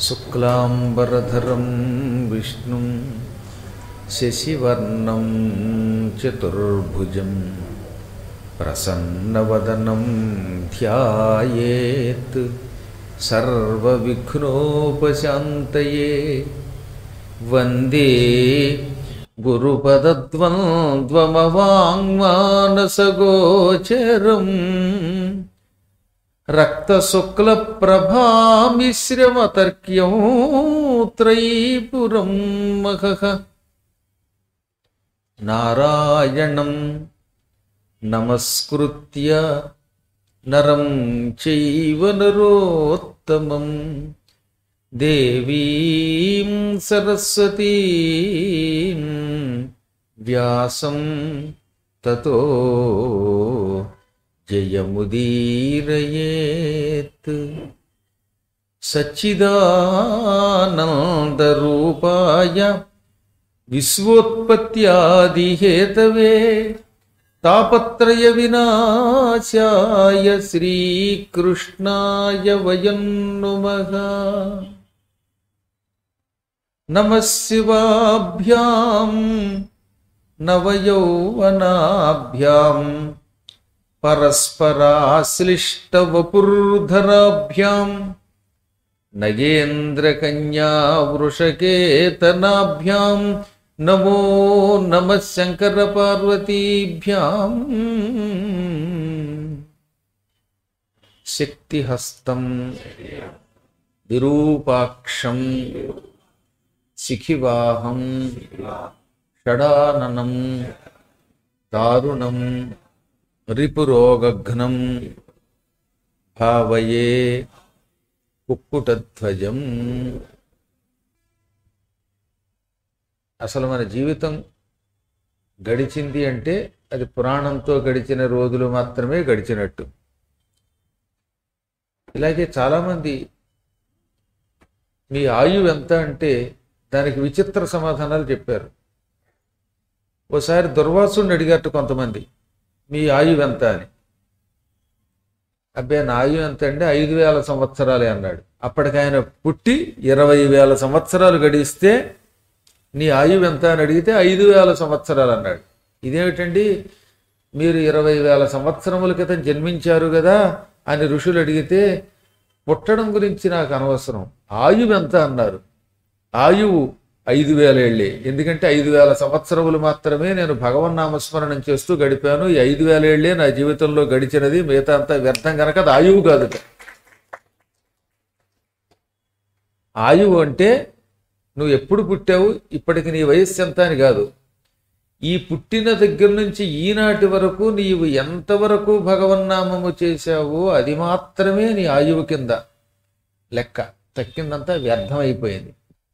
శుక్లాంబరధరం విష్ణుం శశివర్ణం చతుర్భుజం ప్రసన్నవదనం ధ్యాయేత్ సర్వవిఘ్నోపశాంతయే వందే గురుపదద్వంద్వమవాङ्మానసగోచరం రక్తశుక్లప్రభామిశ్రమతర్క్యం త్రైపురం మహః నారాయణం నమస్కృత్య నరం చైవ నరోత్తమం దేవీం సరస్వతీం వ్యాసం తతో జయముదీరయేత్ సచ్చిదానందరూపాయ విశ్వోత్పత్యాదిహేతవే తాపత్రయ వినాశాయ శ్రీకృష్ణాయ వయం నుమః నమః శివాభ్యాం నవయౌవనాభ్యాం పరస్పరాశ్లిష్టవపుర్ధరాభ్యాం నగేంద్రకన్యా వృషకేతనాభ్యాం నమో నమ శంకర పార్వతీభ్యాం శక్తిహస్తం విరూపాక్షం శిఖివాహం షడాననం దారుణం రిపురోగఘ్నం భావయే కుక్కుటధ్వజం అసలు మన జీవితం గడిచింది అంటే అది పురాణంతో గడిచిన రోజులు మాత్రమే గడిచినట్టు ఇలాగే చాలామంది మీ ఆయువు ఎంత అంటే దానికి విచిత్ర సమాధానాలు చెప్పారు ఓసారి దుర్వాసుని అడిగారు కొంతమంది మీ ఆయువు ఎంత అని అబ్బాయి నా ఆయువు ఎంత అంటే ఐదు వేల సంవత్సరాలే అన్నాడు అప్పటికి ఆయన పుట్టి ఇరవై వేల సంవత్సరాలు గడిస్తే నీ ఆయువు ఎంత అని అడిగితే ఐదు వేల సంవత్సరాలు అన్నాడు ఇదేమిటండి మీరు ఇరవై వేల సంవత్సరముల క్రితం జన్మించారు కదా అని ఋషులు అడిగితే పుట్టడం గురించి నాకు అనవసరం ఆయువు ఎంత అన్నారు ఆయువు ఐదు వేల ఏళ్ళే ఎందుకంటే ఐదు వేల సంవత్సరములు మాత్రమే నేను భగవన్నామస్మరణం చేస్తూ గడిపాను ఈ ఐదు వేల ఏళ్ళే నా జీవితంలో గడిచినది మిగతా అంతా వ్యర్థం కనుక అది ఆయువు కాదు ఆయువు అంటే నువ్వు ఎప్పుడు పుట్టావు ఇప్పటికి నీ వయస్సు ఎంత అని కాదు ఈ పుట్టిన దగ్గర నుంచి ఈనాటి వరకు నీవు ఎంతవరకు భగవన్నామము చేశావో అది మాత్రమే నీ ఆయువు కింద లెక్క తక్కిందంతా వ్యర్థం అయిపోయింది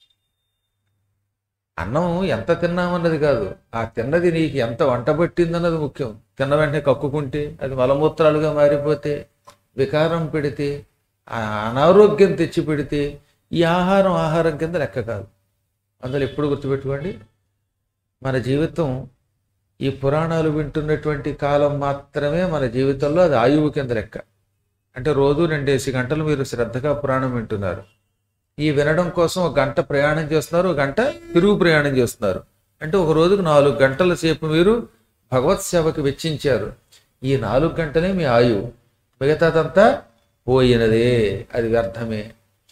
అన్నం ఎంత తిన్నామన్నది కాదు ఆ తిన్నది నీకు ఎంత వంట పట్టిందన్నది ముఖ్యం తిన్న వెంటనే కక్కుకుంటే అది మలమూత్రాలుగా మారిపోతే వికారం పెడితే ఆ అనారోగ్యం తెచ్చి పెడితే ఈ ఆహారం ఆహారం కింద లెక్క కాదు అందులో ఎప్పుడు గుర్తుపెట్టుకోండి మన జీవితం ఈ పురాణాలు వింటున్నటువంటి కాలం మాత్రమే మన జీవితంలో అది ఆయువు కింద లెక్క అంటే రోజు రెండేసి గంటలు మీరు శ్రద్ధగా పురాణం వింటున్నారు ఈ వినడం కోసం ఒక గంట ప్రయాణం చేస్తున్నారు ఒక గంట తిరుగు ప్రయాణం చేస్తున్నారు అంటే ఒక రోజుకు నాలుగు గంటల సేపు మీరు భగవత్ సేవకి వెచ్చించారు ఈ నాలుగు గంటలే మీ ఆయువు మిగతాదంతా పోయినదే అది వ్యర్థమే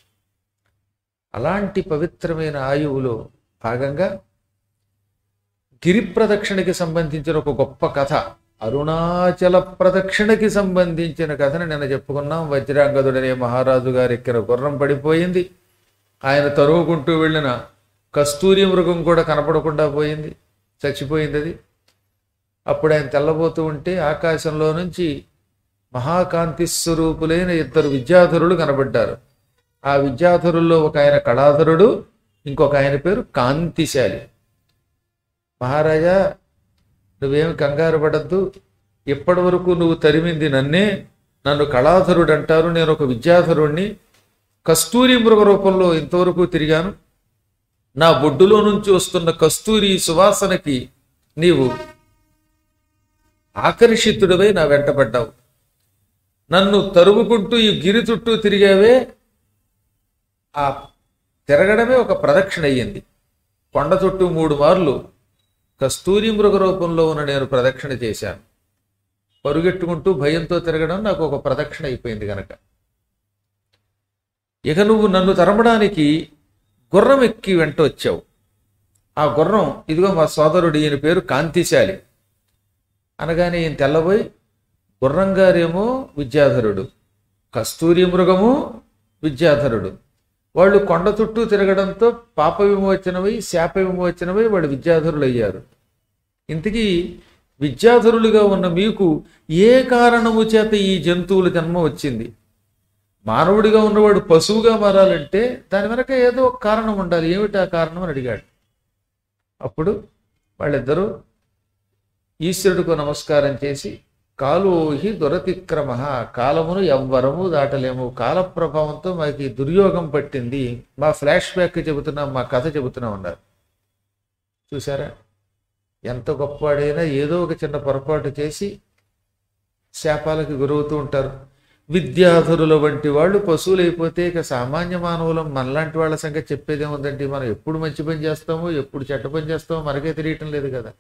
అలాంటి పవిత్రమైన ఆయువులో భాగంగా గిరి ప్రదక్షిణకి సంబంధించిన ఒక గొప్ప కథ అరుణాచల ప్రదక్షిణకి సంబంధించిన కథను నిన్న చెప్పుకున్నాం వజ్రాంగదుడనే మహారాజు గారి ఎక్కిన గుర్రం పడిపోయింది ఆయన తరువుకుంటూ వెళ్ళిన కస్తూరి మృగం కూడా కనపడకుండా పోయింది చచ్చిపోయింది అది అప్పుడు ఆయన తెల్లబోతూ ఉంటే ఆకాశంలో నుంచి మహాకాంతి స్వరూపులైన ఇద్దరు విద్యాధరులు కనబడ్డారు ఆ విద్యాధరుల్లో ఒక ఆయన కళాధరుడు ఇంకొక ఆయన పేరు కాంతిశాలి మహారాజా నువ్వేమి కంగారు పడద్దు ఇప్పటి వరకు నువ్వు తరిమింది నన్నే నన్ను కళాధరుడు అంటారు నేను ఒక విద్యాధరుణ్ణి కస్తూరి మృగ రూపంలో ఇంతవరకు తిరిగాను నా బొడ్డులో నుంచి వస్తున్న కస్తూరి సువాసనకి నీవు ఆకర్షితుడివై నా వెంటబడ్డావు నన్ను తరుముకుంటూ ఈ గిరి చుట్టూ తిరిగావే ఆ తిరగడమే ఒక ప్రదక్షిణ అయ్యింది కొండ చుట్టూ మూడు మార్లు కస్తూరి మృగ రూపంలో ఉన్న నేను ప్రదక్షిణ చేశాను పరుగెట్టుకుంటూ భయంతో తిరగడం నాకు ఒక ప్రదక్షిణ అయిపోయింది గనక ఇక నువ్వు నన్ను తరమడానికి గుర్రం ఎక్కి వెంట వచ్చావు ఆ గుర్రం ఇదిగో మా సోదరుడు ఈయన పేరు కాంతిశాలి అనగానే ఈయన తెల్లబోయి గుర్రం గారేమో విద్యాధరుడు కస్తూరి మృగము విద్యాధరుడు వాళ్ళు కొండ చుట్టూ తిరగడంతో పాప విమోచనమై శాప విమోచనమై వాళ్ళు విద్యాధరులు అయ్యారు ఇంతకీ విద్యాధరులుగా ఉన్న మీకు ఏ కారణము చేత ఈ జంతువుల జన్మ వచ్చింది మానవుడిగా ఉన్నవాడు పశువుగా మారాలంటే దాని వెనక ఏదో ఒక కారణం ఉండాలి ఏమిటి ఆ కారణం అని అడిగాడు అప్పుడు వాళ్ళిద్దరూ ఈశ్వరుడికి నమస్కారం చేసి కాలోహి దురతిక్రమ కాలమును ఎవ్వరము దాటలేము కాల ప్రభావంతో మాకు ఈ దుర్యోగం పట్టింది మా ఫ్లాష్ బ్యాక్ చెబుతున్నాం మా కథ చెబుతున్నాం అన్నారు చూసారా ఎంత గొప్పవాడైనా ఏదో ఒక చిన్న పొరపాటు చేసి శాపాలకు గురవుతూ ఉంటారు విద్యాధరుల వంటి వాళ్ళు పశువులైపోతే ఇక సామాన్య మానవులం మనలాంటి వాళ్ళ సంగతి చెప్పేదేముందండి మనం ఎప్పుడు మంచి పని చేస్తామో ఎప్పుడు చెడ్డ పని చేస్తామో మనకే తెలియటం లేదు కదా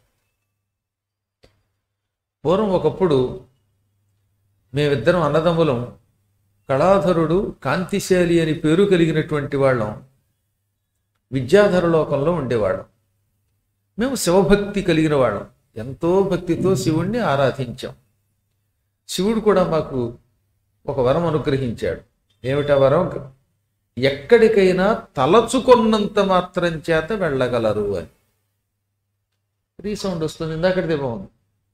పూర్వం ఒకప్పుడు మేమిద్దరం అన్నదమ్ములం కళాధరుడు కాంతిశాలి అని పేరు కలిగినటువంటి వాళ్ళం విద్యాధర లోకంలో ఉండేవాళ్ళం మేము శివభక్తి కలిగిన వాళ్ళం ఎంతో భక్తితో శివుణ్ణి ఆరాధించాం శివుడు కూడా మాకు ఒక వరం అనుగ్రహించాడు ఏమిటా వరం ఎక్కడికైనా తలచుకున్నంత మాత్రం చేత వెళ్ళగలరు అని రీసౌండ్ వస్తుంది ఇందాకటిదే బాగుంది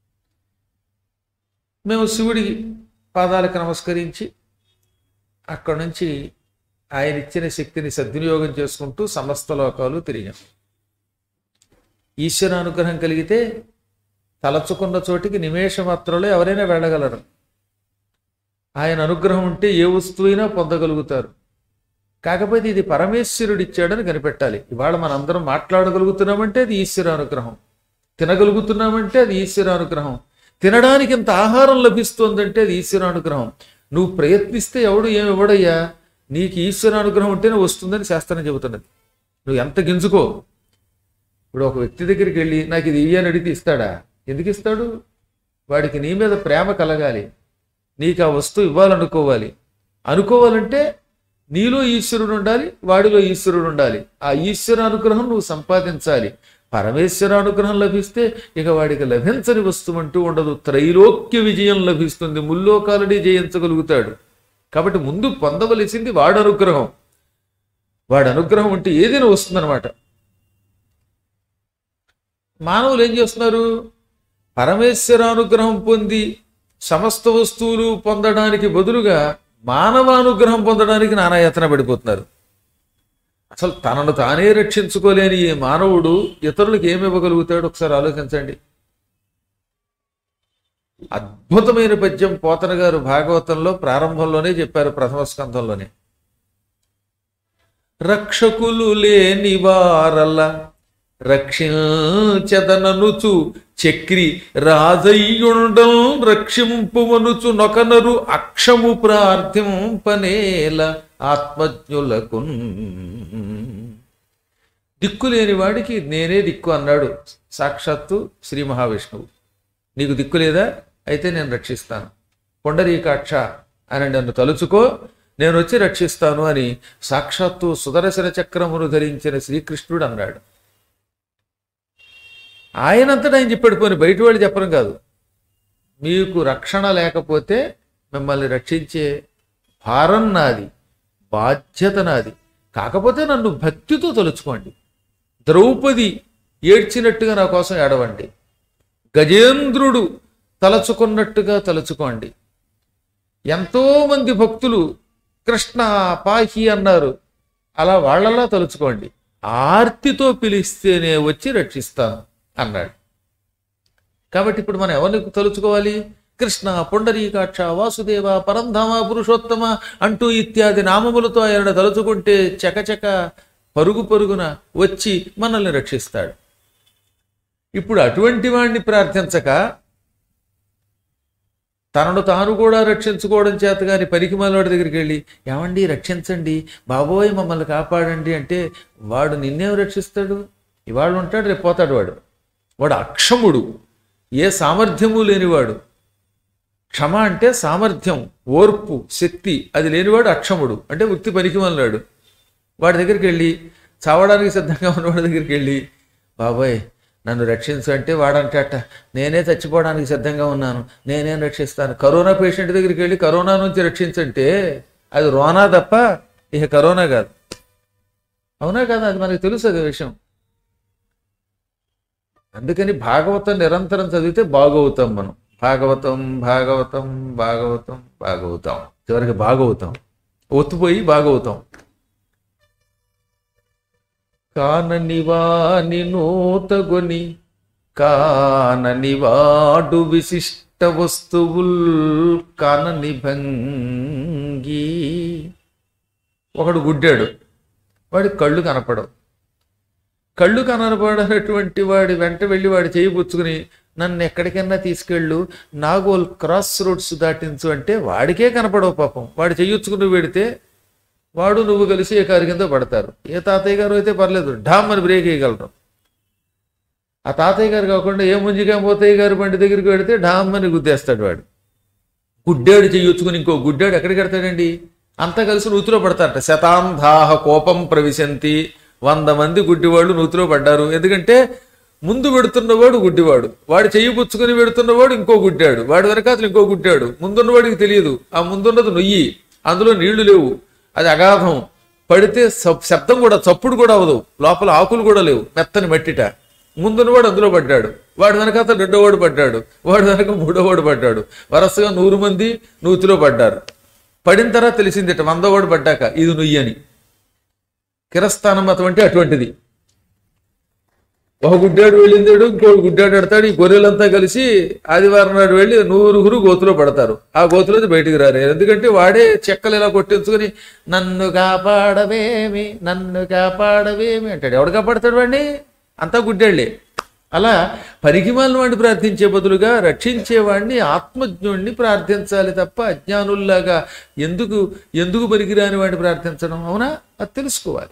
మేము శివుడి పాదాలకు నమస్కరించి అక్కడి నుంచి ఆయన ఇచ్చిన శక్తిని సద్వినియోగం చేసుకుంటూ సమస్త లోకాలు తిరిగాం ఈశ్వర అనుగ్రహం కలిగితే తలచుకున్న చోటికి నిమేష మాత్రంలో ఎవరైనా వెళ్ళగలరు ఆయన అనుగ్రహం ఉంటే ఏ వస్తువైనా పొందగలుగుతారు కాకపోతే ఇది పరమేశ్వరుడు ఇచ్చాడని కనిపెట్టాలి ఇవాళ మనందరం మాట్లాడగలుగుతున్నామంటే అది ఈశ్వర అనుగ్రహం తినగలుగుతున్నామంటే అది ఈశ్వర అనుగ్రహం తినడానికి ఇంత ఆహారం లభిస్తోందంటే అది ఈశ్వర అనుగ్రహం నువ్వు ప్రయత్నిస్తే ఎవడు ఏమి ఇవ్వడయ్యా నీకు ఈశ్వర అనుగ్రహం ఉంటేనే వస్తుందని శాస్త్రం చెబుతున్నది నువ్వు ఎంత గింజుకో ఇప్పుడు ఒక వ్యక్తి దగ్గరికి వెళ్ళి నాకు ఇది ఇయ్యని అడిగితే ఇస్తాడా ఎందుకు ఇస్తాడు వాడికి నీ మీద ప్రేమ కలగాలి నీకు ఆ వస్తువు ఇవ్వాలనుకోవాలి అనుకోవాలంటే నీలో ఈశ్వరుడు ఉండాలి వాడిలో ఈశ్వరుడు ఉండాలి ఆ ఈశ్వర అనుగ్రహం నువ్వు సంపాదించాలి పరమేశ్వర అనుగ్రహం లభిస్తే ఇక వాడికి లభించని వస్తువు అంటూ ఉండదు త్రైలోక్య విజయం లభిస్తుంది ముల్లోకాలని జయించగలుగుతాడు కాబట్టి ముందు పొందవలసింది వాడు అనుగ్రహం వాడి అనుగ్రహం ఉంటే ఏదైనా వస్తుందన్నమాట మానవులు ఏం చేస్తున్నారు పరమేశ్వర అనుగ్రహం పొంది సమస్త వస్తువులు పొందడానికి బదులుగా మానవ అనుగ్రహం పొందడానికి నానాయాతన పడిపోతున్నారు అసలు తనను తానే రక్షించుకోలేని ఈ మానవుడు ఇతరులకు ఏమి ఇవ్వగలుగుతాడు ఒకసారి ఆలోచించండి అద్భుతమైన పద్యం పోతన గారు భాగవతంలో ప్రారంభంలోనే చెప్పారు ప్రథమ స్కంధంలోనే రక్షకులు లేని వారల రక్షించదననుచు చక్రి రాజయ్యుండం రక్షింపుమనుచు నొకనరు అక్షము ప్రార్థింపనేల ఆత్మజ్ఞులకు దిక్కు లేని వాడికి నేనే దిక్కు అన్నాడు సాక్షాత్తు శ్రీ మహావిష్ణువు నీకు దిక్కు లేదా అయితే నేను రక్షిస్తాను పొండరీకాక్ష అని నన్ను తలుచుకో నేను వచ్చి రక్షిస్తాను అని సాక్షాత్తు సుదర్శన చక్రమును ధరించిన శ్రీకృష్ణుడు అన్నాడు ఆయనంతటా ఆయన చెప్పాడు పోని బయట వాళ్ళు చెప్పడం కాదు మీకు రక్షణ లేకపోతే మిమ్మల్ని రక్షించే భారం నాది బాధ్యత నాది కాకపోతే నన్ను భక్తితో తలుచుకోండి ద్రౌపది ఏడ్చినట్టుగా నా కోసం ఏడవండి గజేంద్రుడు తలచుకున్నట్టుగా తలుచుకోండి ఎంతో మంది భక్తులు కృష్ణ పాహి అన్నారు అలా వాళ్ళలా తలుచుకోండి ఆర్తితో పిలిస్తేనే వచ్చి రక్షిస్తాను అన్నాడు కాబట్టి ఇప్పుడు మనం ఎవరిని తలుచుకోవాలి కృష్ణ పుండరీకాక్ష వాసుదేవ పరంధామ పురుషోత్తమ అంటూ ఇత్యాది నామములతో ఆయన తలుచుకుంటే చకచక పరుగు పరుగున వచ్చి మనల్ని రక్షిస్తాడు ఇప్పుడు అటువంటి వాణ్ణి ప్రార్థించక తనను తాను కూడా రక్షించుకోవడం చేత కానీ పనికి వాడి దగ్గరికి వెళ్ళి ఏమండి రక్షించండి బాబోయ్ మమ్మల్ని కాపాడండి అంటే వాడు నిన్నేం రక్షిస్తాడు ఇవాళ ఉంటాడు రేపు పోతాడు వాడు వాడు అక్షముడు ఏ సామర్థ్యము లేనివాడు క్షమ అంటే సామర్థ్యం ఓర్పు శక్తి అది లేనివాడు అక్షముడు అంటే వృత్తి పనికి మన్నాడు వాడి దగ్గరికి వెళ్ళి చావడానికి సిద్ధంగా ఉన్నవాడి దగ్గరికి వెళ్ళి బాబాయ్ నన్ను రక్షించు అంటే వాడంటట నేనే చచ్చిపోవడానికి సిద్ధంగా ఉన్నాను నేనేం రక్షిస్తాను కరోనా పేషెంట్ దగ్గరికి వెళ్ళి కరోనా నుంచి రక్షించంటే అది రోనా తప్ప ఇక కరోనా కాదు అవునా కదా అది మనకు తెలుసు అది విషయం అందుకని భాగవతం నిరంతరం చదివితే బాగవుతాం మనం భాగవతం భాగవతం భాగవతం భాగవతం చివరికి భాగవతం ఒత్తుపోయి బాగవుతాం కానని వాని నూతగొని కానని వాడు విశిష్ట వస్తువుల్ కానని భంగి ఒకడు గుడ్డాడు వాడి కళ్ళు కనపడవు కళ్ళు కనపడనటువంటి వాడి వెంట వెళ్ళి వాడి చేయి పుచ్చుకుని నన్ను ఎక్కడికైనా తీసుకెళ్ళు నాగోల్ క్రాస్ రోడ్స్ దాటించు అంటే వాడికే కనపడవు పాపం వాడు చెయ్యొచ్చుకుని పెడితే వాడు నువ్వు కలిసి ఏ కారు కింద పడతారు ఏ తాతయ్య గారు అయితే పర్లేదు ఢామ్ అని బ్రేక్ వేయగలరు ఆ తాతయ్య గారు కాకుండా ఏ ముంజిగా పోతయ్య గారు బండి దగ్గరికి పెడితే ఢామ్ అని గుద్దేస్తాడు వాడు గుడ్డాడు చెయ్యొచ్చుకుని ఇంకో గుడ్డాడు ఎక్కడికి వెడతాడండి అంతా కలిసి నూతిలో పడతారట శతాంధాహ కోపం ప్రవిశంతి వంద మంది గుడ్డివాళ్ళు నూతిలో పడ్డారు ఎందుకంటే ముందు పెడుతున్నవాడు గుడ్డివాడు వాడు చెయ్యి పుచ్చుకుని పెడుతున్నవాడు ఇంకో గుడ్డాడు వాడి వెనకాతలు ఇంకో గుడ్డాడు ముందున్నవాడికి తెలియదు ఆ ముందున్నది నొయ్యి అందులో నీళ్లు లేవు అది అగాధం పడితే సబ్- శబ్దం కూడా చప్పుడు కూడా అవదు లోపల ఆకులు కూడా లేవు మెత్తని మట్టిట ముందున్నవాడు అందులో పడ్డాడు వాడి వెనకాత రెండోవాడు పడ్డాడు వాడి వెనక మూడోవాడు పడ్డాడు వరుసగా నూరు మంది నూతిలో పడ్డారు పడిన తర్వాత తెలిసిందిట వందోవాడు పడ్డాక ఇది నుయ్యి అని కిరస్థానం మతం అంటే అటువంటిది ఒక గుడ్డాడు వెళ్ళిందాడు ఇంకోటి గుడ్డాడు పెడతాడు ఈ గొర్రెలంతా కలిసి ఆదివారం నాడు వెళ్ళి నూరుగురు గోతులో పడతారు ఆ గోతులోంచి బయటికి రారు ఎందుకంటే వాడే చెక్కలు ఇలా కొట్టించుకొని నన్ను కాపాడవేమి నన్ను కాపాడవేమి అంటాడు ఎవడు కాపాడతాడు వాడిని అంతా గుడ్డాళ్ళే అలా పరిగిమాలను వాడిని ప్రార్థించే బదులుగా రక్షించేవాడిని ఆత్మజ్ఞుణ్ణి ప్రార్థించాలి తప్ప అజ్ఞానుల్లాగా ఎందుకు ఎందుకు పనికిరాని వాడిని ప్రార్థించడం అవునా అది తెలుసుకోవాలి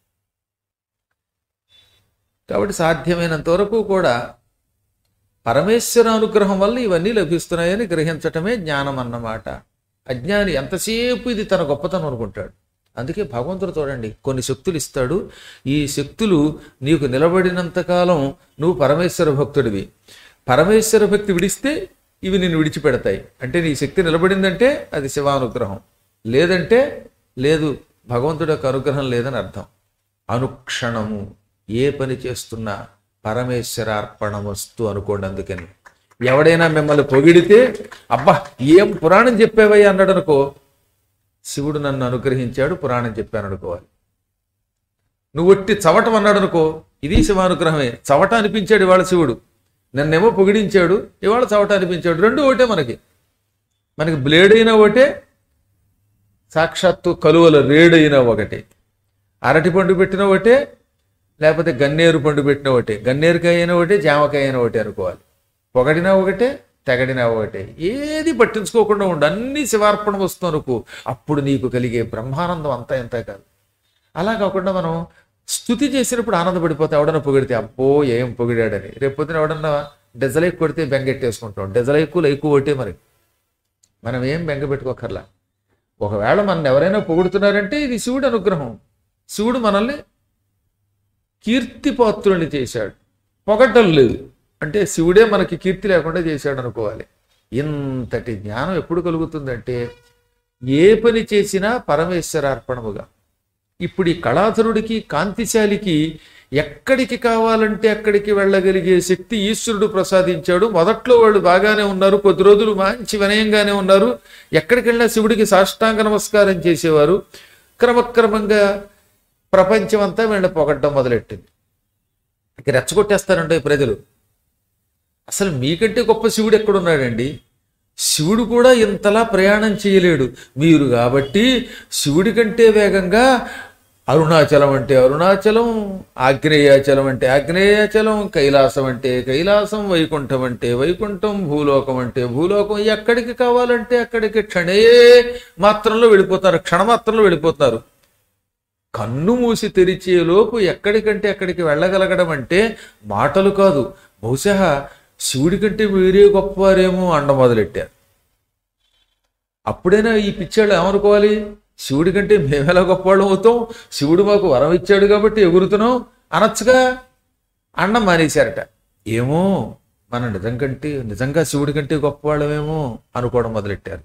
కాబట్టి సాధ్యమైనంత వరకు కూడా పరమేశ్వర అనుగ్రహం వల్ల ఇవన్నీ లభిస్తున్నాయని గ్రహించటమే జ్ఞానం అన్నమాట అజ్ఞాని ఎంతసేపు ఇది తన గొప్పతనం అనుకుంటాడు అందుకే భగవంతుడు చూడండి కొన్ని శక్తులు ఇస్తాడు ఈ శక్తులు నీకు నిలబడినంతకాలం నువ్వు పరమేశ్వర భక్తుడివి పరమేశ్వర భక్తి విడిస్తే ఇవి నిన్ను విడిచిపెడతాయి అంటే నీ శక్తి నిలబడిందంటే అది శివానుగ్రహం లేదంటే లేదు భగవంతుడి యొక్క అనుగ్రహం లేదని అర్థం అనుక్షణము ఏ పని చేస్తున్నా పరమేశ్వరార్పణమస్తు అనుకోండి అందుకని ఎవడైనా మిమ్మల్ని పొగిడితే అబ్బా ఏం పురాణం చెప్పావయ్యా అన్నాడు అనుకో శివుడు నన్ను అనుగ్రహించాడు పురాణం చెప్పాను అనుకోవాలి నువ్వు ఒట్టి చవటం అన్నాడు అనుకో ఇది శివానుగ్రహమే చవట అనిపించాడు ఇవాళ శివుడు నన్నేమో పొగిడించాడు ఇవాళ చవట అనిపించాడు రెండు ఒకటే మనకి మనకి బ్లేడ్ అయినా ఒకటే సాక్షాత్తు కలువల రేడైనా ఒకటే అరటి పండు పెట్టిన ఒకటే లేకపోతే గన్నేరు పండు పెట్టిన ఒకటే గన్నేరుకాయ అయినా ఒకటే జామకాయ అయినా ఒకటే అనుకోవాలి పొగడినా ఒకటే తెగడినా ఒకటే ఏది పట్టించుకోకుండా ఉండు అన్ని శివార్పణ వస్తూ అనుకో అప్పుడు నీకు కలిగే బ్రహ్మానందం అంతా ఎంత కాదు అలా కాకుండా మనం స్థుతి చేసినప్పుడు ఆనందపడిపోతే ఎవడన్నా పొగిడితే అబ్బో ఏం పొగిడాడని రేపు పొద్దున ఎవడన్నా డెజలైక్ కొడితే బెంగెట్టేసుకుంటాం డెజలైకు లైకు ఒకటే మరి మనం ఏం బెంగ పెట్టుకోకర్లా ఒకవేళ మన ఎవరైనా పొగుడుతున్నారంటే ఇది శివుడు అనుగ్రహం శివుడు మనల్ని కీర్తిపాత్రుని చేశాడు పొగడ్డం లేదు అంటే శివుడే మనకి కీర్తి లేకుండా చేశాడు అనుకోవాలి ఇంతటి జ్ఞానం ఎప్పుడు కలుగుతుందంటే ఏ పని చేసినా పరమేశ్వరార్పణముగా ఇప్పుడు ఈ కళాధరుడికి కాంతిశాలికి ఎక్కడికి కావాలంటే అక్కడికి వెళ్ళగలిగే శక్తి ఈశ్వరుడు ప్రసాదించాడు మొదట్లో వాళ్ళు బాగానే ఉన్నారు కొద్ది రోజులు మంచి వినయంగానే ఉన్నారు ఎక్కడికి వెళ్ళినా శివుడికి సాష్టాంగ నమస్కారం చేసేవారు క్రమక్రమంగా ప్రపంచం అంతా వీళ్ళని పొగడ్డం మొదలెట్టింది ఇక రెచ్చగొట్టేస్తారండి ఈ ప్రజలు అసలు మీకంటే గొప్ప శివుడు ఎక్కడున్నాడండి శివుడు కూడా ఇంతలా ప్రయాణం చేయలేడు మీరు కాబట్టి శివుడి కంటే వేగంగా అరుణాచలం అంటే అరుణాచలం ఆగ్నేయాచలం అంటే ఆగ్నేయాచలం కైలాసం అంటే కైలాసం వైకుంఠం అంటే వైకుంఠం భూలోకం అంటే భూలోకం ఎక్కడికి కావాలంటే అక్కడికి క్షణే మాత్రంలో వెళ్ళిపోతారు క్షణమాత్రంలో వెళ్ళిపోతారు కన్ను మూసి తెరిచే లోపు ఎక్కడికంటే అక్కడికి వెళ్ళగలగడం అంటే మాటలు కాదు బహుశా శివుడి కంటే మీరే గొప్పవారేమో అండ మొదలెట్టారు అప్పుడైనా ఈ పిచ్చాళ్ళు ఏమనుకోవాలి శివుడి కంటే మేమెలా గొప్పవాళ్ళం అవుతాం శివుడు మాకు వరం ఇచ్చాడు కాబట్టి ఎగురుతున్నాం అనొచ్చుగా అండం మానేశారట ఏమో మన నిజం కంటే నిజంగా శివుడి కంటే గొప్పవాళ్ళమేమో అనుకోవడం మొదలెట్టారు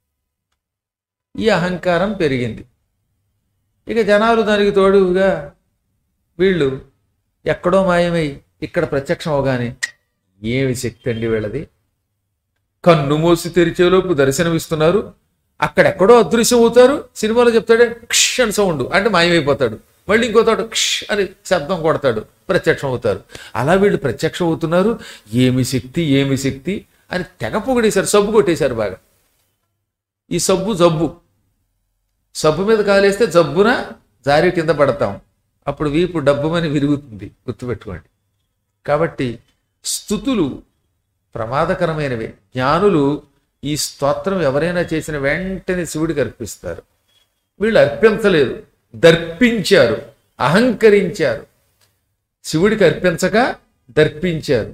ఈ అహంకారం పెరిగింది ఇక జనాలు దానికి తోడుగా వీళ్ళు ఎక్కడో మాయమై ఇక్కడ ప్రత్యక్షం అవగానే ఏమి శక్తి అండి వీళ్ళది కన్ను మూసి తెరిచేలోపు దర్శనమిస్తున్నారు అక్కడెక్కడో అదృశ్యం అవుతారు సినిమాలో చెప్తాడే క్ష్ అని సౌండ్ అంటే మాయమైపోతాడు మళ్ళీ ఇంకో తోట క్ష్ అని శబ్దం కొడతాడు ప్రత్యక్షం అవుతారు అలా వీళ్ళు ప్రత్యక్షం అవుతున్నారు ఏమి శక్తి ఏమి శక్తి అని తెగ పొగిడేశారు సబ్బు కొట్టేశారు బాగా ఈ సబ్బు జబ్బు సబ్బు మీద కాలేస్తే జబ్బున జారి కింద పడతాం అప్పుడు వీపు డబ్బుమని విరుగుతుంది గుర్తుపెట్టుకోండి కాబట్టి స్థుతులు ప్రమాదకరమైనవి జ్ఞానులు ఈ స్తోత్రం ఎవరైనా చేసిన వెంటనే శివుడికి అర్పిస్తారు వీళ్ళు అర్పించలేదు దర్పించారు అహంకరించారు శివుడికి అర్పించక దర్పించారు